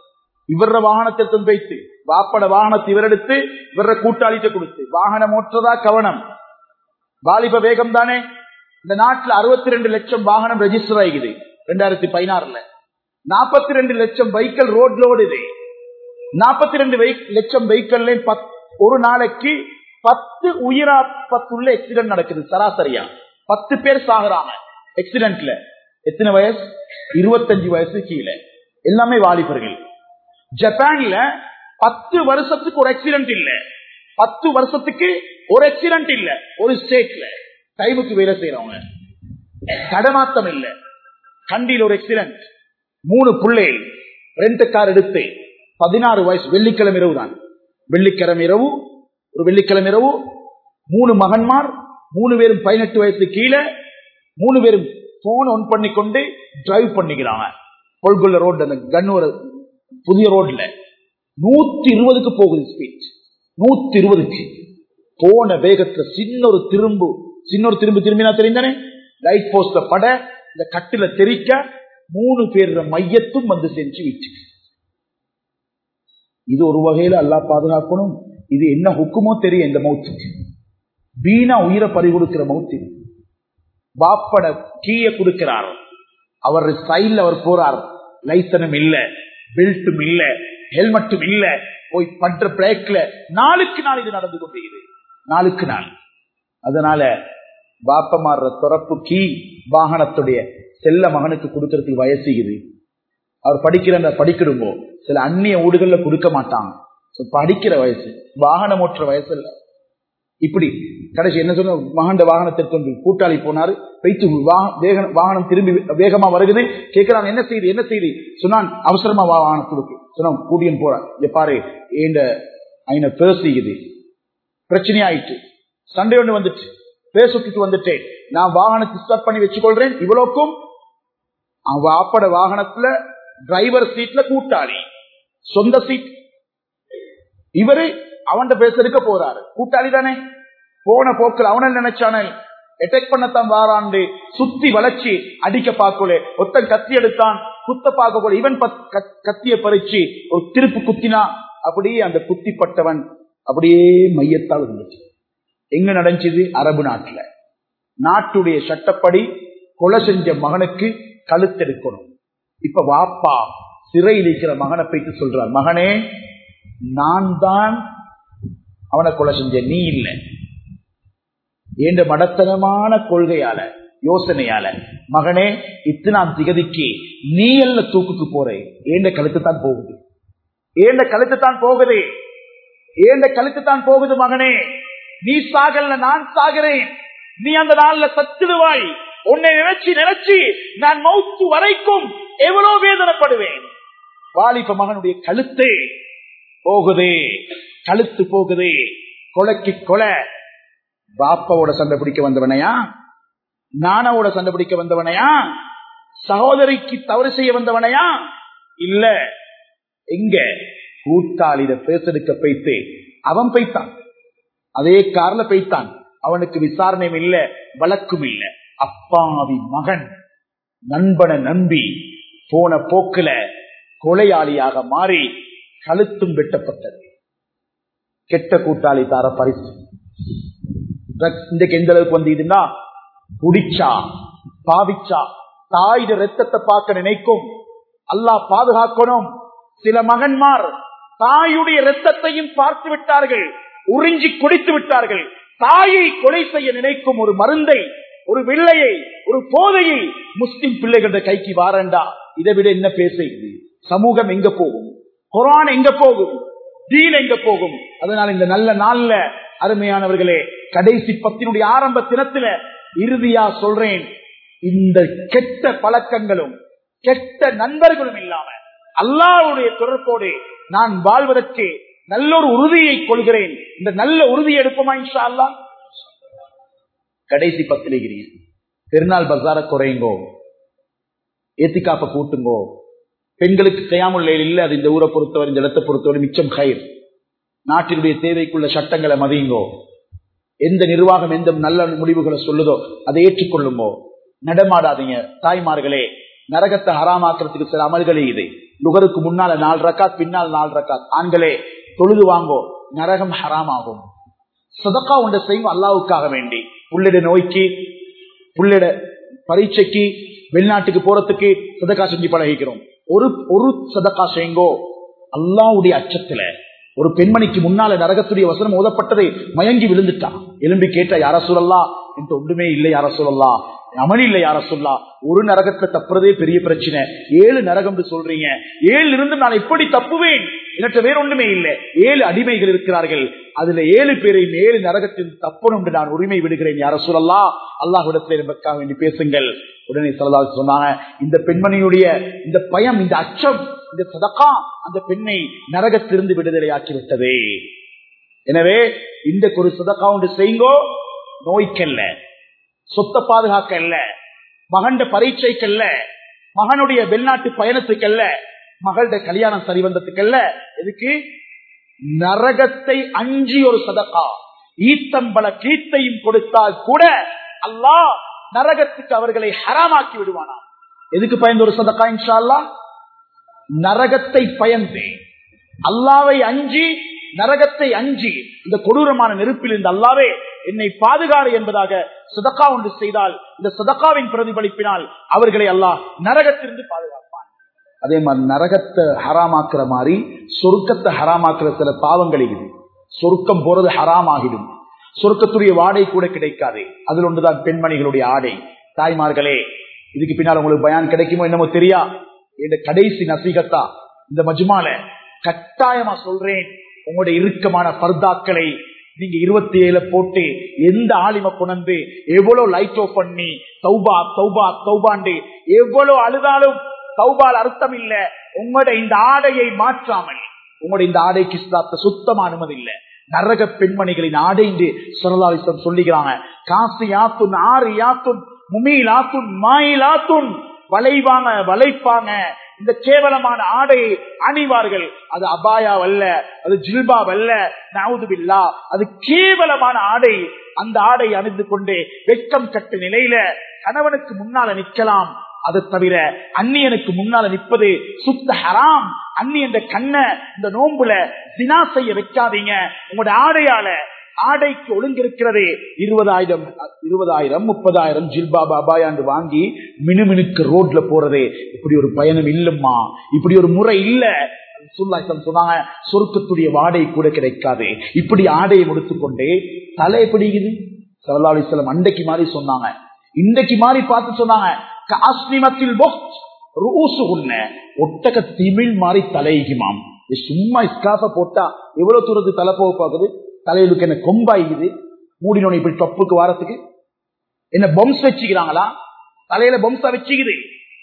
இவர வாகனத்தை வைத்து வாப்பட வாகனத்தை இவரெடுத்து இவர கூட்டாளிட்ட கொடுத்து வாகனம் ஓட்டுறதா கவனம் வாலிப வேகம் தானே இந்த நாட்டுல அறுபத்தி ரெண்டு லட்சம் வாகனம் ரெஜிஸ்டர் ஆகிது ரெண்டாயிரத்தி பதினாறுல நாற்பத்தி ரெண்டு லட்சம் வெஹிக்கல் ரோட்ல ஓடுது நாற்பத்தி ரெண்டு லட்சம் வெஹிக்கல் ஒரு நாளைக்கு பத்து உயிராப்பத்துள்ள எக்சிடென்ட் நடக்குது சராசரியா பத்து பேர் சாகுறாங்க எக்சிடென்ட்ல எத்தனை வயசு இருபத்தஞ்சு வயசு கீழே எல்லாமே வாலிபர்கள் ஜப்பான்ல பத்து வருஷத்துக்கு ஒரு ஆக்சிடென்ட் இல்ல பத்து வருஷத்துக்கு ஒரு ஆக்சிடென்ட் இல்ல ஒரு ஸ்டேட்ல டைமுக்கு வேலை செய்யறவங்க கடமாத்தம் இல்ல கண்டியில் ஒரு ஆக்சிடென்ட் மூணு பிள்ளைகள் ரெண்டு கார் எடுத்து பதினாறு வயசு வெள்ளிக்கிழமை இரவு தான் வெள்ளிக்கிழமை இரவு ஒரு வெள்ளிக்கிழமை இரவு மூணு மகன்மார் மூணு பேரும் பதினெட்டு வயசு கீழே மூணு பேரும் போன் ஒன் பண்ணி கொண்டு டிரைவ் பண்ணிக்கிறாங்க கொள்குள்ள ரோடு அந்த கண்ணூர் புதிய ரோட்ல நூத்தி இருபதுக்கு போகுது ஸ்பீட் நூத்தி இருபதுக்கு போன வேகத்துல சின்ன ஒரு திரும்பு சின்ன ஒரு திரும்பு திரும்பினா தெரிந்தானே லைட் போஸ்ட பட இந்த கட்டில தெரிக்க மூணு பேர் மையத்தும் வந்து செஞ்சு வீட்டுக்கு இது ஒரு வகையில அல்லா பாதுகாக்கணும் இது என்ன ஹுக்குமோ தெரியும் இந்த மௌத்துக்கு வீணா உயிரை பறி கொடுக்கிற மௌத்து பாப்பட கீய கொடுக்கிறார் அவர் சைட்ல அவர் போறார் லைசனும் இல்ல பெல்ட்டும் இல்ல ஹெல்மெட்டும் இல்ல போய் பண்ற பிரேக்ல நாளுக்கு நாள் இது நடந்து கொண்டிருக்கிறது நாளுக்கு நாள் அதனால பாப்ப மாறுற துறப்பு கீ வாகனத்துடைய செல்ல மகனுக்கு கொடுக்கறதுக்கு வயசுகுது அவர் படிக்கிற படிக்கிடும்போ சில அந்நிய ஊடுகள்ல கொடுக்க மாட்டாங்க படிக்கிற வயசு வாகனம் ஓட்டுற வயசு இல்ல இப்படி கடைசி என்ன சொன்ன மகண்ட வாகனத்திற்கு கொண்டு கூட்டாளி போனாரு வைத்து வாகனம் திரும்பி வேகமா வருகுது கேட்கிறான் என்ன செய்தி என்ன செய்தி சொன்னான் அவசரமா வாகனத்துக்கு சொன்னான் கூடியன் போறான் இங்க பாரு ஏண்ட ஐன பேசிக்குது பிரச்சனை ஆயிட்டு சண்டை ஒண்ணு வந்துட்டு பேசுக்கு வந்துட்டேன் நான் வாகனத்தை ஸ்டார்ட் பண்ணி வச்சுக்கொள்றேன் இவ்வளவுக்கும் வாப்பட வாகனத்துல டிரைவர் சீட்ல கூட்டாளி சொந்த சீட் இவரு அவன் பேசுறதுக்கு போறாரு கூட்டாளி தானே போன போக்கில் அவன நினைச்சானே அட்டாக் பண்ணத்தான் வாராண்டு சுத்தி வளைச்சு அடிக்க பார்க்கல ஒத்தன் கத்தி எடுத்தான் குத்த பார்க்க கூட இவன் கத்திய பறிச்சு ஒரு திருப்பு குத்தினா அப்படியே அந்த குத்திப்பட்டவன் அப்படியே மையத்தால் இருந்துச்சு எங்க நடந்துச்சு அரபு நாட்டுல நாட்டுடைய சட்டப்படி கொலை செஞ்ச மகனுக்கு கழுத்தெடுக்கணும் இப்ப வாப்பா சிறையில் இருக்கிற மகனை போயிட்டு சொல்றார் மகனே நான் தான் அவனை கொலை செஞ்ச நீ இல்லை என்ற மடத்தனமான கொள்கையால யோசனையால மகனே இத்தனாம் திகதிக்கு நீ அல்ல தூக்குக்கு போறே ஏண்ட கழுத்து தான் போகுது ஏண்ட கழுத்து தான் போகுது ஏண்ட கழுத்து தான் போகுது மகனே நீ சாகல்ல நான் சாகிறேன் நீ அந்த நாள்ல சத்துடுவாய் உன்னை நினைச்சு நினைச்சு நான் மௌத்து வரைக்கும் எவ்வளவு வேதனைப்படுவேன் வாலிப மகனுடைய கழுத்து போகுது கழுத்து போகுது கொலைக்கு கொலை பாப்பாவோட சண்டை பிடிக்க வந்தவனையா நானாவோட சண்டை பிடிக்க வந்தவனையா சகோதரிக்கு தவறு செய்ய வந்தவனையா இல்ல எங்க கூட்டாளிட பேசெடுக்க பைத்து அவன் பைத்தான் அதே கார்ல பைத்தான் அவனுக்கு விசாரணையும் இல்ல வழக்கும் இல்ல அப்பாவி மகன் நண்பனை நம்பி போன போக்குல கொலையாளியாக மாறி கழுத்தும் வெட்டப்பட்டது கெட்ட கூட்டாளி தார பரிசு இன்றைக்கு எந்த அளவுக்கு வந்ததுன்னா குடிச்சா பாவிச்சா தாயிட ரத்தத்தை பார்க்க நினைக்கும் அல்லாஹ் பாதுகாக்கணும் சில மகன்மார் தாயுடைய ரத்தத்தையும் பார்த்து விட்டார்கள் உறிஞ்சி குடித்து விட்டார்கள் தாயை கொலை செய்ய நினைக்கும் ஒரு மருந்தை ஒரு வில்லையை ஒரு போதையை முஸ்லிம் பிள்ளைகள கைக்கு வாரண்டா இதை விட என்ன பேசுகிறது சமூகம் எங்க போகும் குரான் எங்க போகும் தீன் எங்க போகும் அதனால இந்த நல்ல நாள்ல அருமையானவர்களே கடைசி பத்தினுடைய ஆரம்ப தினத்துல இறுதியா சொல்றேன் இந்த கெட்ட பழக்கங்களும் கெட்ட நண்பர்களும் இல்லாம அல்லாவுடைய தொடர்போடு நான் வாழ்வதற்கு நல்ல ஒரு உறுதியை கொள்கிறேன் இந்த நல்ல உறுதியை எடுப்போமா இன்ஷா அல்லா கடைசி பத்திரிகிறீங்க பெருநாள் பசார குறையுங்கோ ஏத்திக்காப்ப கூட்டுங்கோ பெண்களுக்கு கையாமுள்ள இல்ல அது இந்த ஊரை பொறுத்தவரை இந்த இடத்தை பொறுத்தவரை மிச்சம் கயிர் நாட்டினுடைய தேவைக்குள்ள சட்டங்களை மதியுங்கோ எந்த நிர்வாகம் எந்த நல்ல முடிவுகளை சொல்லுதோ அதை ஏற்றுக்கொள்ளுங்கோ நடமாடாதீங்க தாய்மார்களே நரகத்தை ஹராமாக்குறதுக்கு சில அமல்களே இது நுகருக்கு முன்னால நாலு ரக்காத் பின்னால் நாலு ரக்காத் ஆண்களே தொழுது வாங்கோ நரகம் ஹராம் ஆகும் சதக்கா ஒன்றை செய்யும் அல்லாவுக்காக வேண்டி புள்ளிட நோய்க்கு புள்ளிட பரீட்சைக்கு வெளிநாட்டுக்கு போறதுக்கு சதக்கா செஞ்சு பழகிக்கிறோம் ஒரு ஒரு சதக்கா செய்யுங்கோ அல்லாவுடைய அச்சத்துல ஒரு பெண்மணிக்கு முன்னால நரகத்துடைய வசனம் ஓதப்பட்டதை மயங்கி விழுந்துட்டான் எலும்பி கேட்ட யார சொல்லலா என்று ஒன்றுமே இல்லை யார சொல்லலா அமளி இல்லை யார சொல்லா ஒரு நரகத்தை தப்புறதே பெரிய பிரச்சனை ஏழு நரகம் சொல்றீங்க ஏழு இருந்து நான் எப்படி தப்புவேன் எனக்கு வேற ஒன்றுமே இல்லை ஏழு அடிமைகள் இருக்கிறார்கள் அதுல ஏழு பேரையும் ஏழு நரகத்தில் தப்பணும் என்று நான் உரிமை விடுகிறேன் யார சொல்லலா அல்லாஹிடத்தில் என்பதற்காக வேண்டி பேசுங்கள் உடனே சொல்லலாம் சொன்னாங்க இந்த பெண்மணியுடைய இந்த பயம் இந்த அச்சம் இந்த சதக்கா அந்த பெண்ணை நரகத்திலிருந்து விடுதலையாக்கி விட்டது எனவே இந்த ஒரு சதக்கா ஒன்று செய்யுங்கோ நோய்க்கல்ல சொத்த பாதுகாக்கல்ல மகண்ட பரீட்சைக்கல்ல மகனுடைய வெளிநாட்டு பயணத்துக்கல்ல மகளுடைய கல்யாணம் சரி வந்ததுக்கல்ல எதுக்கு நரகத்தை அஞ்சி ஒரு சதக்கா ஈத்தம்பல கீத்தையும் கொடுத்தால் கூட அல்லாஹ் நரகத்துக்கு அவர்களை ஹராமாக்கி விடுவானா எதுக்கு பயந்து ஒரு சதக்கா இன்ஷா அல்லா நரகத்தை பயந்து அல்லாவை அஞ்சி நரகத்தை அஞ்சி இந்த கொடூரமான நெருப்பில் இந்த அல்லாவே என்னை பாதுகாடு என்பதாக சதக்கா ஒன்று செய்தால் இந்த சதக்காவின் பிரதிபலிப்பினால் அவர்களை அல்லாஹ் நரகத்திலிருந்து பாதுகாப்பான் அதே மாதிரி நரகத்தை ஹராமாக்குற மாதிரி சொருக்கத்தை ஹராமாக்குற சில பாவங்கள் இருக்குது சொருக்கம் போறது ஹராம் ஆகிடும் சொருக்கத்துடைய வாடை கூட கிடைக்காது அதில் ஒன்றுதான் பெண்மணிகளுடைய ஆடை தாய்மார்களே இதுக்கு பின்னால் உங்களுக்கு பயான் கிடைக்குமோ என்னமோ தெரியா என்ற கடைசி நசீகத்தா இந்த மஜ்மால கட்டாயமா சொல்றேன் உங்களுடைய இறுக்கமான பர்தாக்களை நீங்க இருபத்தி ஏழு போட்டு எந்த ஆலிம கொண்டு எவ்வளவு லைட் ஆஃப் பண்ணி தௌபா தௌபா தௌபாண்டு எவ்வளவு அழுதாலும் தௌபால் அர்த்தம் இல்ல உங்களோட இந்த ஆடையை மாற்றாமல் உங்களோட இந்த ஆடைக்கு இஸ்லாத்த சுத்தமா அனுமதி இல்ல நரக பெண்மணிகளின் ஆடை என்று சுரலாலிசம் சொல்லுகிறாங்க காசு யாத்துன் ஆறு யாத்துன் முமீல் ஆத்துன் மாயில் ஆத்துன் வளைவாங்க வளைப்பாங்க இந்த கேவலமான ஆடையை அணிவார்கள் அது அபாயாவல்ல அது ஜில்பாவல்ல நாவுதுபில்லா அது கேவலமான ஆடை அந்த ஆடை அணிந்து கொண்டு வெட்கம் கட்டு நிலையில கணவனுக்கு முன்னால நிக்கலாம் அதை தவிர அந்நியனுக்கு முன்னால நிற்பது சுத்த ஹராம் அந்நி என்ற கண்ண இந்த நோம்புல தினா செய்ய வைக்காதீங்க உங்களோட ஆடையால ஆடைக்கு ஒழுங்கிருக்கிறது இருபதாயிரம் இருபதாயிரம் முப்பதாயிரம் ஜில்பாபா அபாயாண்டு வாங்கி மினுமினுக்கு ரோட்ல போறது இப்படி ஒரு பயணம் இல்லம்மா இப்படி ஒரு முறை இல்ல சொன்னாங்க சொருக்கத்துடைய வாடை கூட கிடைக்காது இப்படி ஆடையை முடித்துக்கொண்டே தலை பிடிக்குது சல்லாஸ்லம் அண்டைக்கு மாதிரி சொன்னாங்க இன்றைக்கு மாதிரி பார்த்து சொன்னாங்க காஸ்மிமத்தில் ஒட்டக திமிழ் மாதிரி தலைக்குமாம் சும்மா இஸ்காச போட்டா எவ்வளவு தூரத்துக்கு தலை போக பாக்குது தலையிலுக்கு என்ன கொம்பாயிக்குது மூடினோட இப்படி டப்புக்கு வாரத்துக்கு என்ன பொம்ஸ் வச்சுக்கிறாங்களா தலையில பொம்ஸா வச்சுக்குது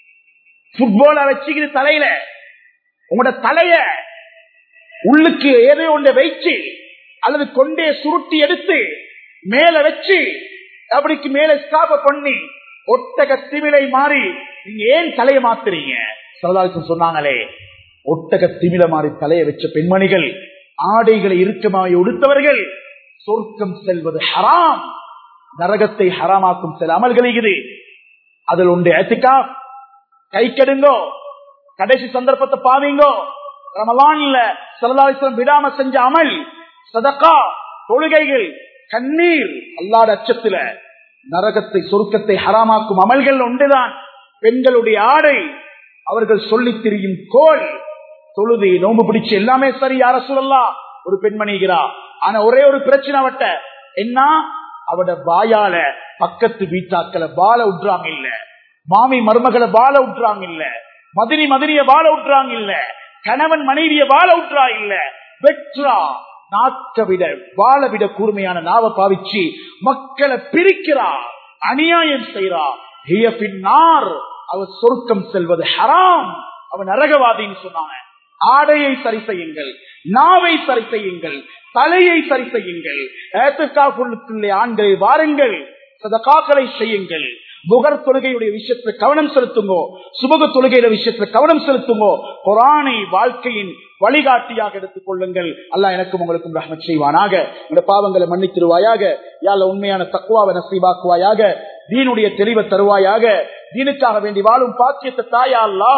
புட்பாலா வச்சுக்குது தலையில உங்களோட தலைய உள்ளுக்கு ஏதோ ஒன்றை வைச்சு அல்லது கொண்டே சுருட்டி எடுத்து மேல வச்சு அப்படிக்கு மேல ஸ்காப பண்ணி ஒட்டக திமிழை மாறி நீங்க ஏன் தலையை மாத்துறீங்க சரதாசன் சொன்னாங்களே ஒட்டக திமிழ மாறி தலையை வச்ச பெண்மணிகள் ஆடைகளை இறுக்கமாக உடுத்தவர்கள் சொர்க்கம் செல்வது ஹராம் நரகத்தை ஹராமாக்கும் சில அமல்கள் இது அதில் உண்டு ஏத்திக்கா கை கெடுங்கோ கடைசி சந்தர்ப்பத்தை பாவீங்கோ ரமலான்ல சரதாசம் விடாம செஞ்ச அமல் சதக்கா தொழுகைகள் கண்ணீர் அல்லாத அச்சத்துல நரகத்தை சொருக்கத்தை ஹராமாக்கும் அமல்கள் ஒன்றுதான் பெண்களுடைய ஆடை அவர்கள் சொல்லித் திரியும் கோல் தொழுது நோம்பு பிடிச்சு எல்லாமே சரி யார சொல்லலாம் ஒரு பெண்மணிகிறா ஆனா ஒரே ஒரு பிரச்சனை அவட்ட என்ன அவட வாயால பக்கத்து வீட்டாக்களை பால விட்டுறாங்க இல்ல மாமி மருமகளை பால விட்டுறாங்க இல்ல மதினி மதினிய வாழ விட்டுறாங்க இல்ல கணவன் மனைவிய வாழ விட்டுறா இல்ல வெற்றா நாக்க விட வாழ விட கூர்மையான நாவ பாவிச்சு மக்களை பிரிக்கிறா அநியாயம் செய்யறா பின்னார் அவர் சொர்க்கம் செல்வது ஹராம் அவன் நரகவாதின்னு சொன்னாங்க ஆடையை சரி செய்யுங்கள் நாவை சரி செய்யுங்கள் தலையை சரி செய்யுங்கள் ஏத்துக்காக்குள்ளே ஆண்களை வாருங்கள் சதகாக்களை செய்யுங்கள் புகர் தொழுகையுடைய விஷயத்துல கவனம் செலுத்துங்கோ சுபக தொழுகையில விஷயத்துல கவனம் செலுத்துங்கோ குரானை வாழ்க்கையின் வழிகாட்டியாக எடுத்துக் கொள்ளுங்கள் அல்ல எனக்கும் உங்களுக்கும் ரஹ்மத் செய்வானாக இந்த பாவங்களை மன்னித்திருவாயாக யாழ் உண்மையான தக்குவாவை நசீவாக்குவாயாக தீனுடைய தெளிவை தருவாயாக தீனுக்காக வேண்டி வாழும் பாக்கியத்தை தாயா அல்லா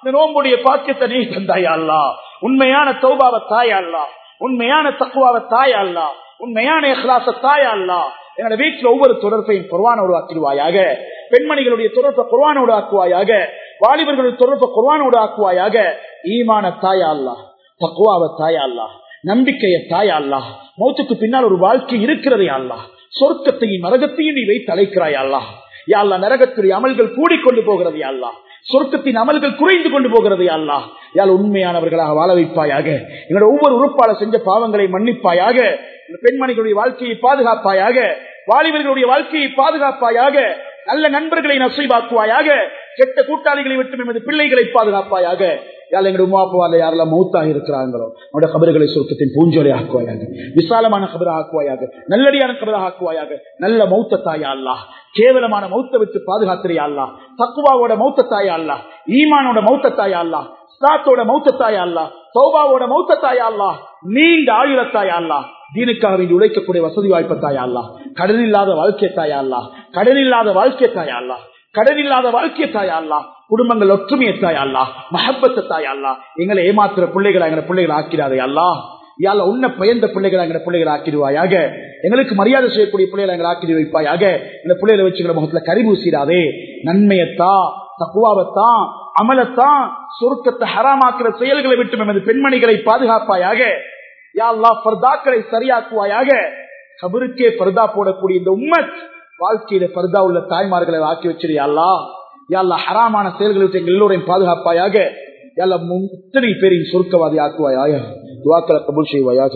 இந்த நோம்புடைய பாக்கியத்தை நீ தந்தாயா அல்லா உண்மையான தௌபாவை தாயா அல்லா உண்மையான தக்குவாவை தாயா அல்லா உண்மையான இஹ்லாச தாயா அல்லா என்னோட வீட்டுல ஒவ்வொரு தொடர்பையும் குர்வானோடு ஆக்கிடுவாயாக பெண்மணிகளுடைய தொடர்பை குர்வானோடு ஆக்குவாயாக வாலிபர்களுடைய தொடர்பை குர்வானோடு ஆக்குவாயாக ஈமான தாயா அல்லா தக்குவாவை தாயா அல்லா நம்பிக்கையை தாயா அல்லா மௌத்துக்கு பின்னால் ஒரு வாழ்க்கை இருக்கிறதே அல்லா சொர்க்கத்தையும் நரகத்தையும் நீ வைத்து அழைக்கிறாய் அல்லா யாழ்லா நரகத்துடைய அமல்கள் கூடிக்கொண்டு போகிறது யாழ்லா சொர்க்கத்தின் அமல்கள் குறைந்து கொண்டு போகிறது அல்லா யாழ் உண்மையானவர்களாக வாழ வைப்பாயாக எங்களோட ஒவ்வொரு உறுப்பாளர் செஞ்ச பாவங்களை மன்னிப்பாயாக பெண்மணிகளுடைய வாழ்க்கையை பாதுகாப்பாயாக வாலிபர்களுடைய வாழ்க்கையை பாதுகாப்பாயாக நல்ல நண்பர்களை நசைவாக்குவாயாக கெட்ட கூட்டாளிகளை விட்டு எமது பிள்ளைகளை பாதுகாப்பாயாக யாழ் எங்களுடைய உமாப்புவால யாரெல்லாம் மௌத்தாக இருக்கிறாங்களோ அவருடைய கபர்களை சொர்க்கத்தின் பூஞ்சோலை ஆக்குவாயாக விசாலமான கபராக ஆக்குவாயாக நல்லடியான கபராக ஆக்குவாயாக நல்ல மௌத்த தாயா அல்லா கேவலமான மௌத்த விட்டு பாதுகாத்திரியா அல்லா தக்குவாவோட மௌத்த தாயா அல்லா ஈமானோட மௌத்த தாயா அல்லா ஸ்லாத்தோட மௌத்த தாயா அல்லா சௌபாவோட மௌத்த தாயா அல்லா நீண்ட ஆயுளத்தாயா அல்லா தீனுக்காக வேண்டி உழைக்கக்கூடிய வசதி வாய்ப்பு தாயா அல்லா கடன் இல்லாத வாழ்க்கை தாயா அல்லா கடன் இல்லாத வாழ்க்கை தாயா அல்லா கடன் இல்லாத வாழ்க்கை தாயா அல்லா குடும்பங்கள் ஒற்றுமையை தாயா அல்லா மஹப்பத்தை தாயா அல்லா எங்களை ஏமாத்துற பிள்ளைகளை எங்களை பிள்ளைகளை ஆக்கிறாதே அல்லா யால உன்ன பயந்த பிள்ளைகளை எங்களை பிள்ளைகளை ஆக்கிடுவாயாக எங்களுக்கு மரியாதை செய்யக்கூடிய பிள்ளைகளை எங்களை ஆக்கிடு வைப்பாயாக எங்களை பிள்ளைகளை வச்சு எங்களை முகத்துல கரிபூசிடாதே நன்மையத்தா தக்குவாவத்தான் அமலத்தான் சுருக்கத்தை ஹராமாக்குற செயல்களை விட்டு எமது பெண்மணிகளை பாதுகாப்பாயாக யாழ்லா பர்தாக்களை சரியாக்குவாயாக கபருக்கே பர்தா போடக்கூடிய இந்த உம்மத் வாழ்க்கையில பர்தா உள்ள தாய்மார்களை ஆக்கி வச்சிருயாள்லா யாழ்லா ஹராமான செயல்களை விட்டு எங்கள் எல்லோரையும் பாதுகாப்பாயாக யாழ்லா முத்தனை பேரையும் சுருக்கவாதி ஆக்குவாயாக துவாக்களை கபூல் செய்வாயாக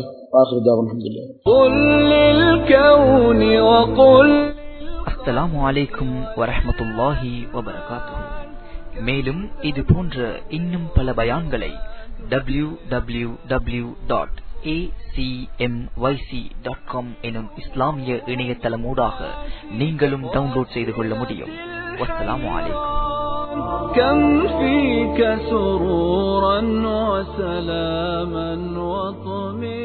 அஸ்ஸலாமு அலைக்கும் வரஹமத்துல்லாஹி வபரகாத்துஹு மேலும் இது போன்ற இன்னும் பல பயான்களை W W W dot acmyc.com எனும் இஸ்லாமிய இணையதளமூடாக நீங்களும் டவுன்லோட் செய்து கொள்ள முடியும் வஸ்ஸலாமு அலைக்கும் كم فيك سرورا وسلاما وطمئنا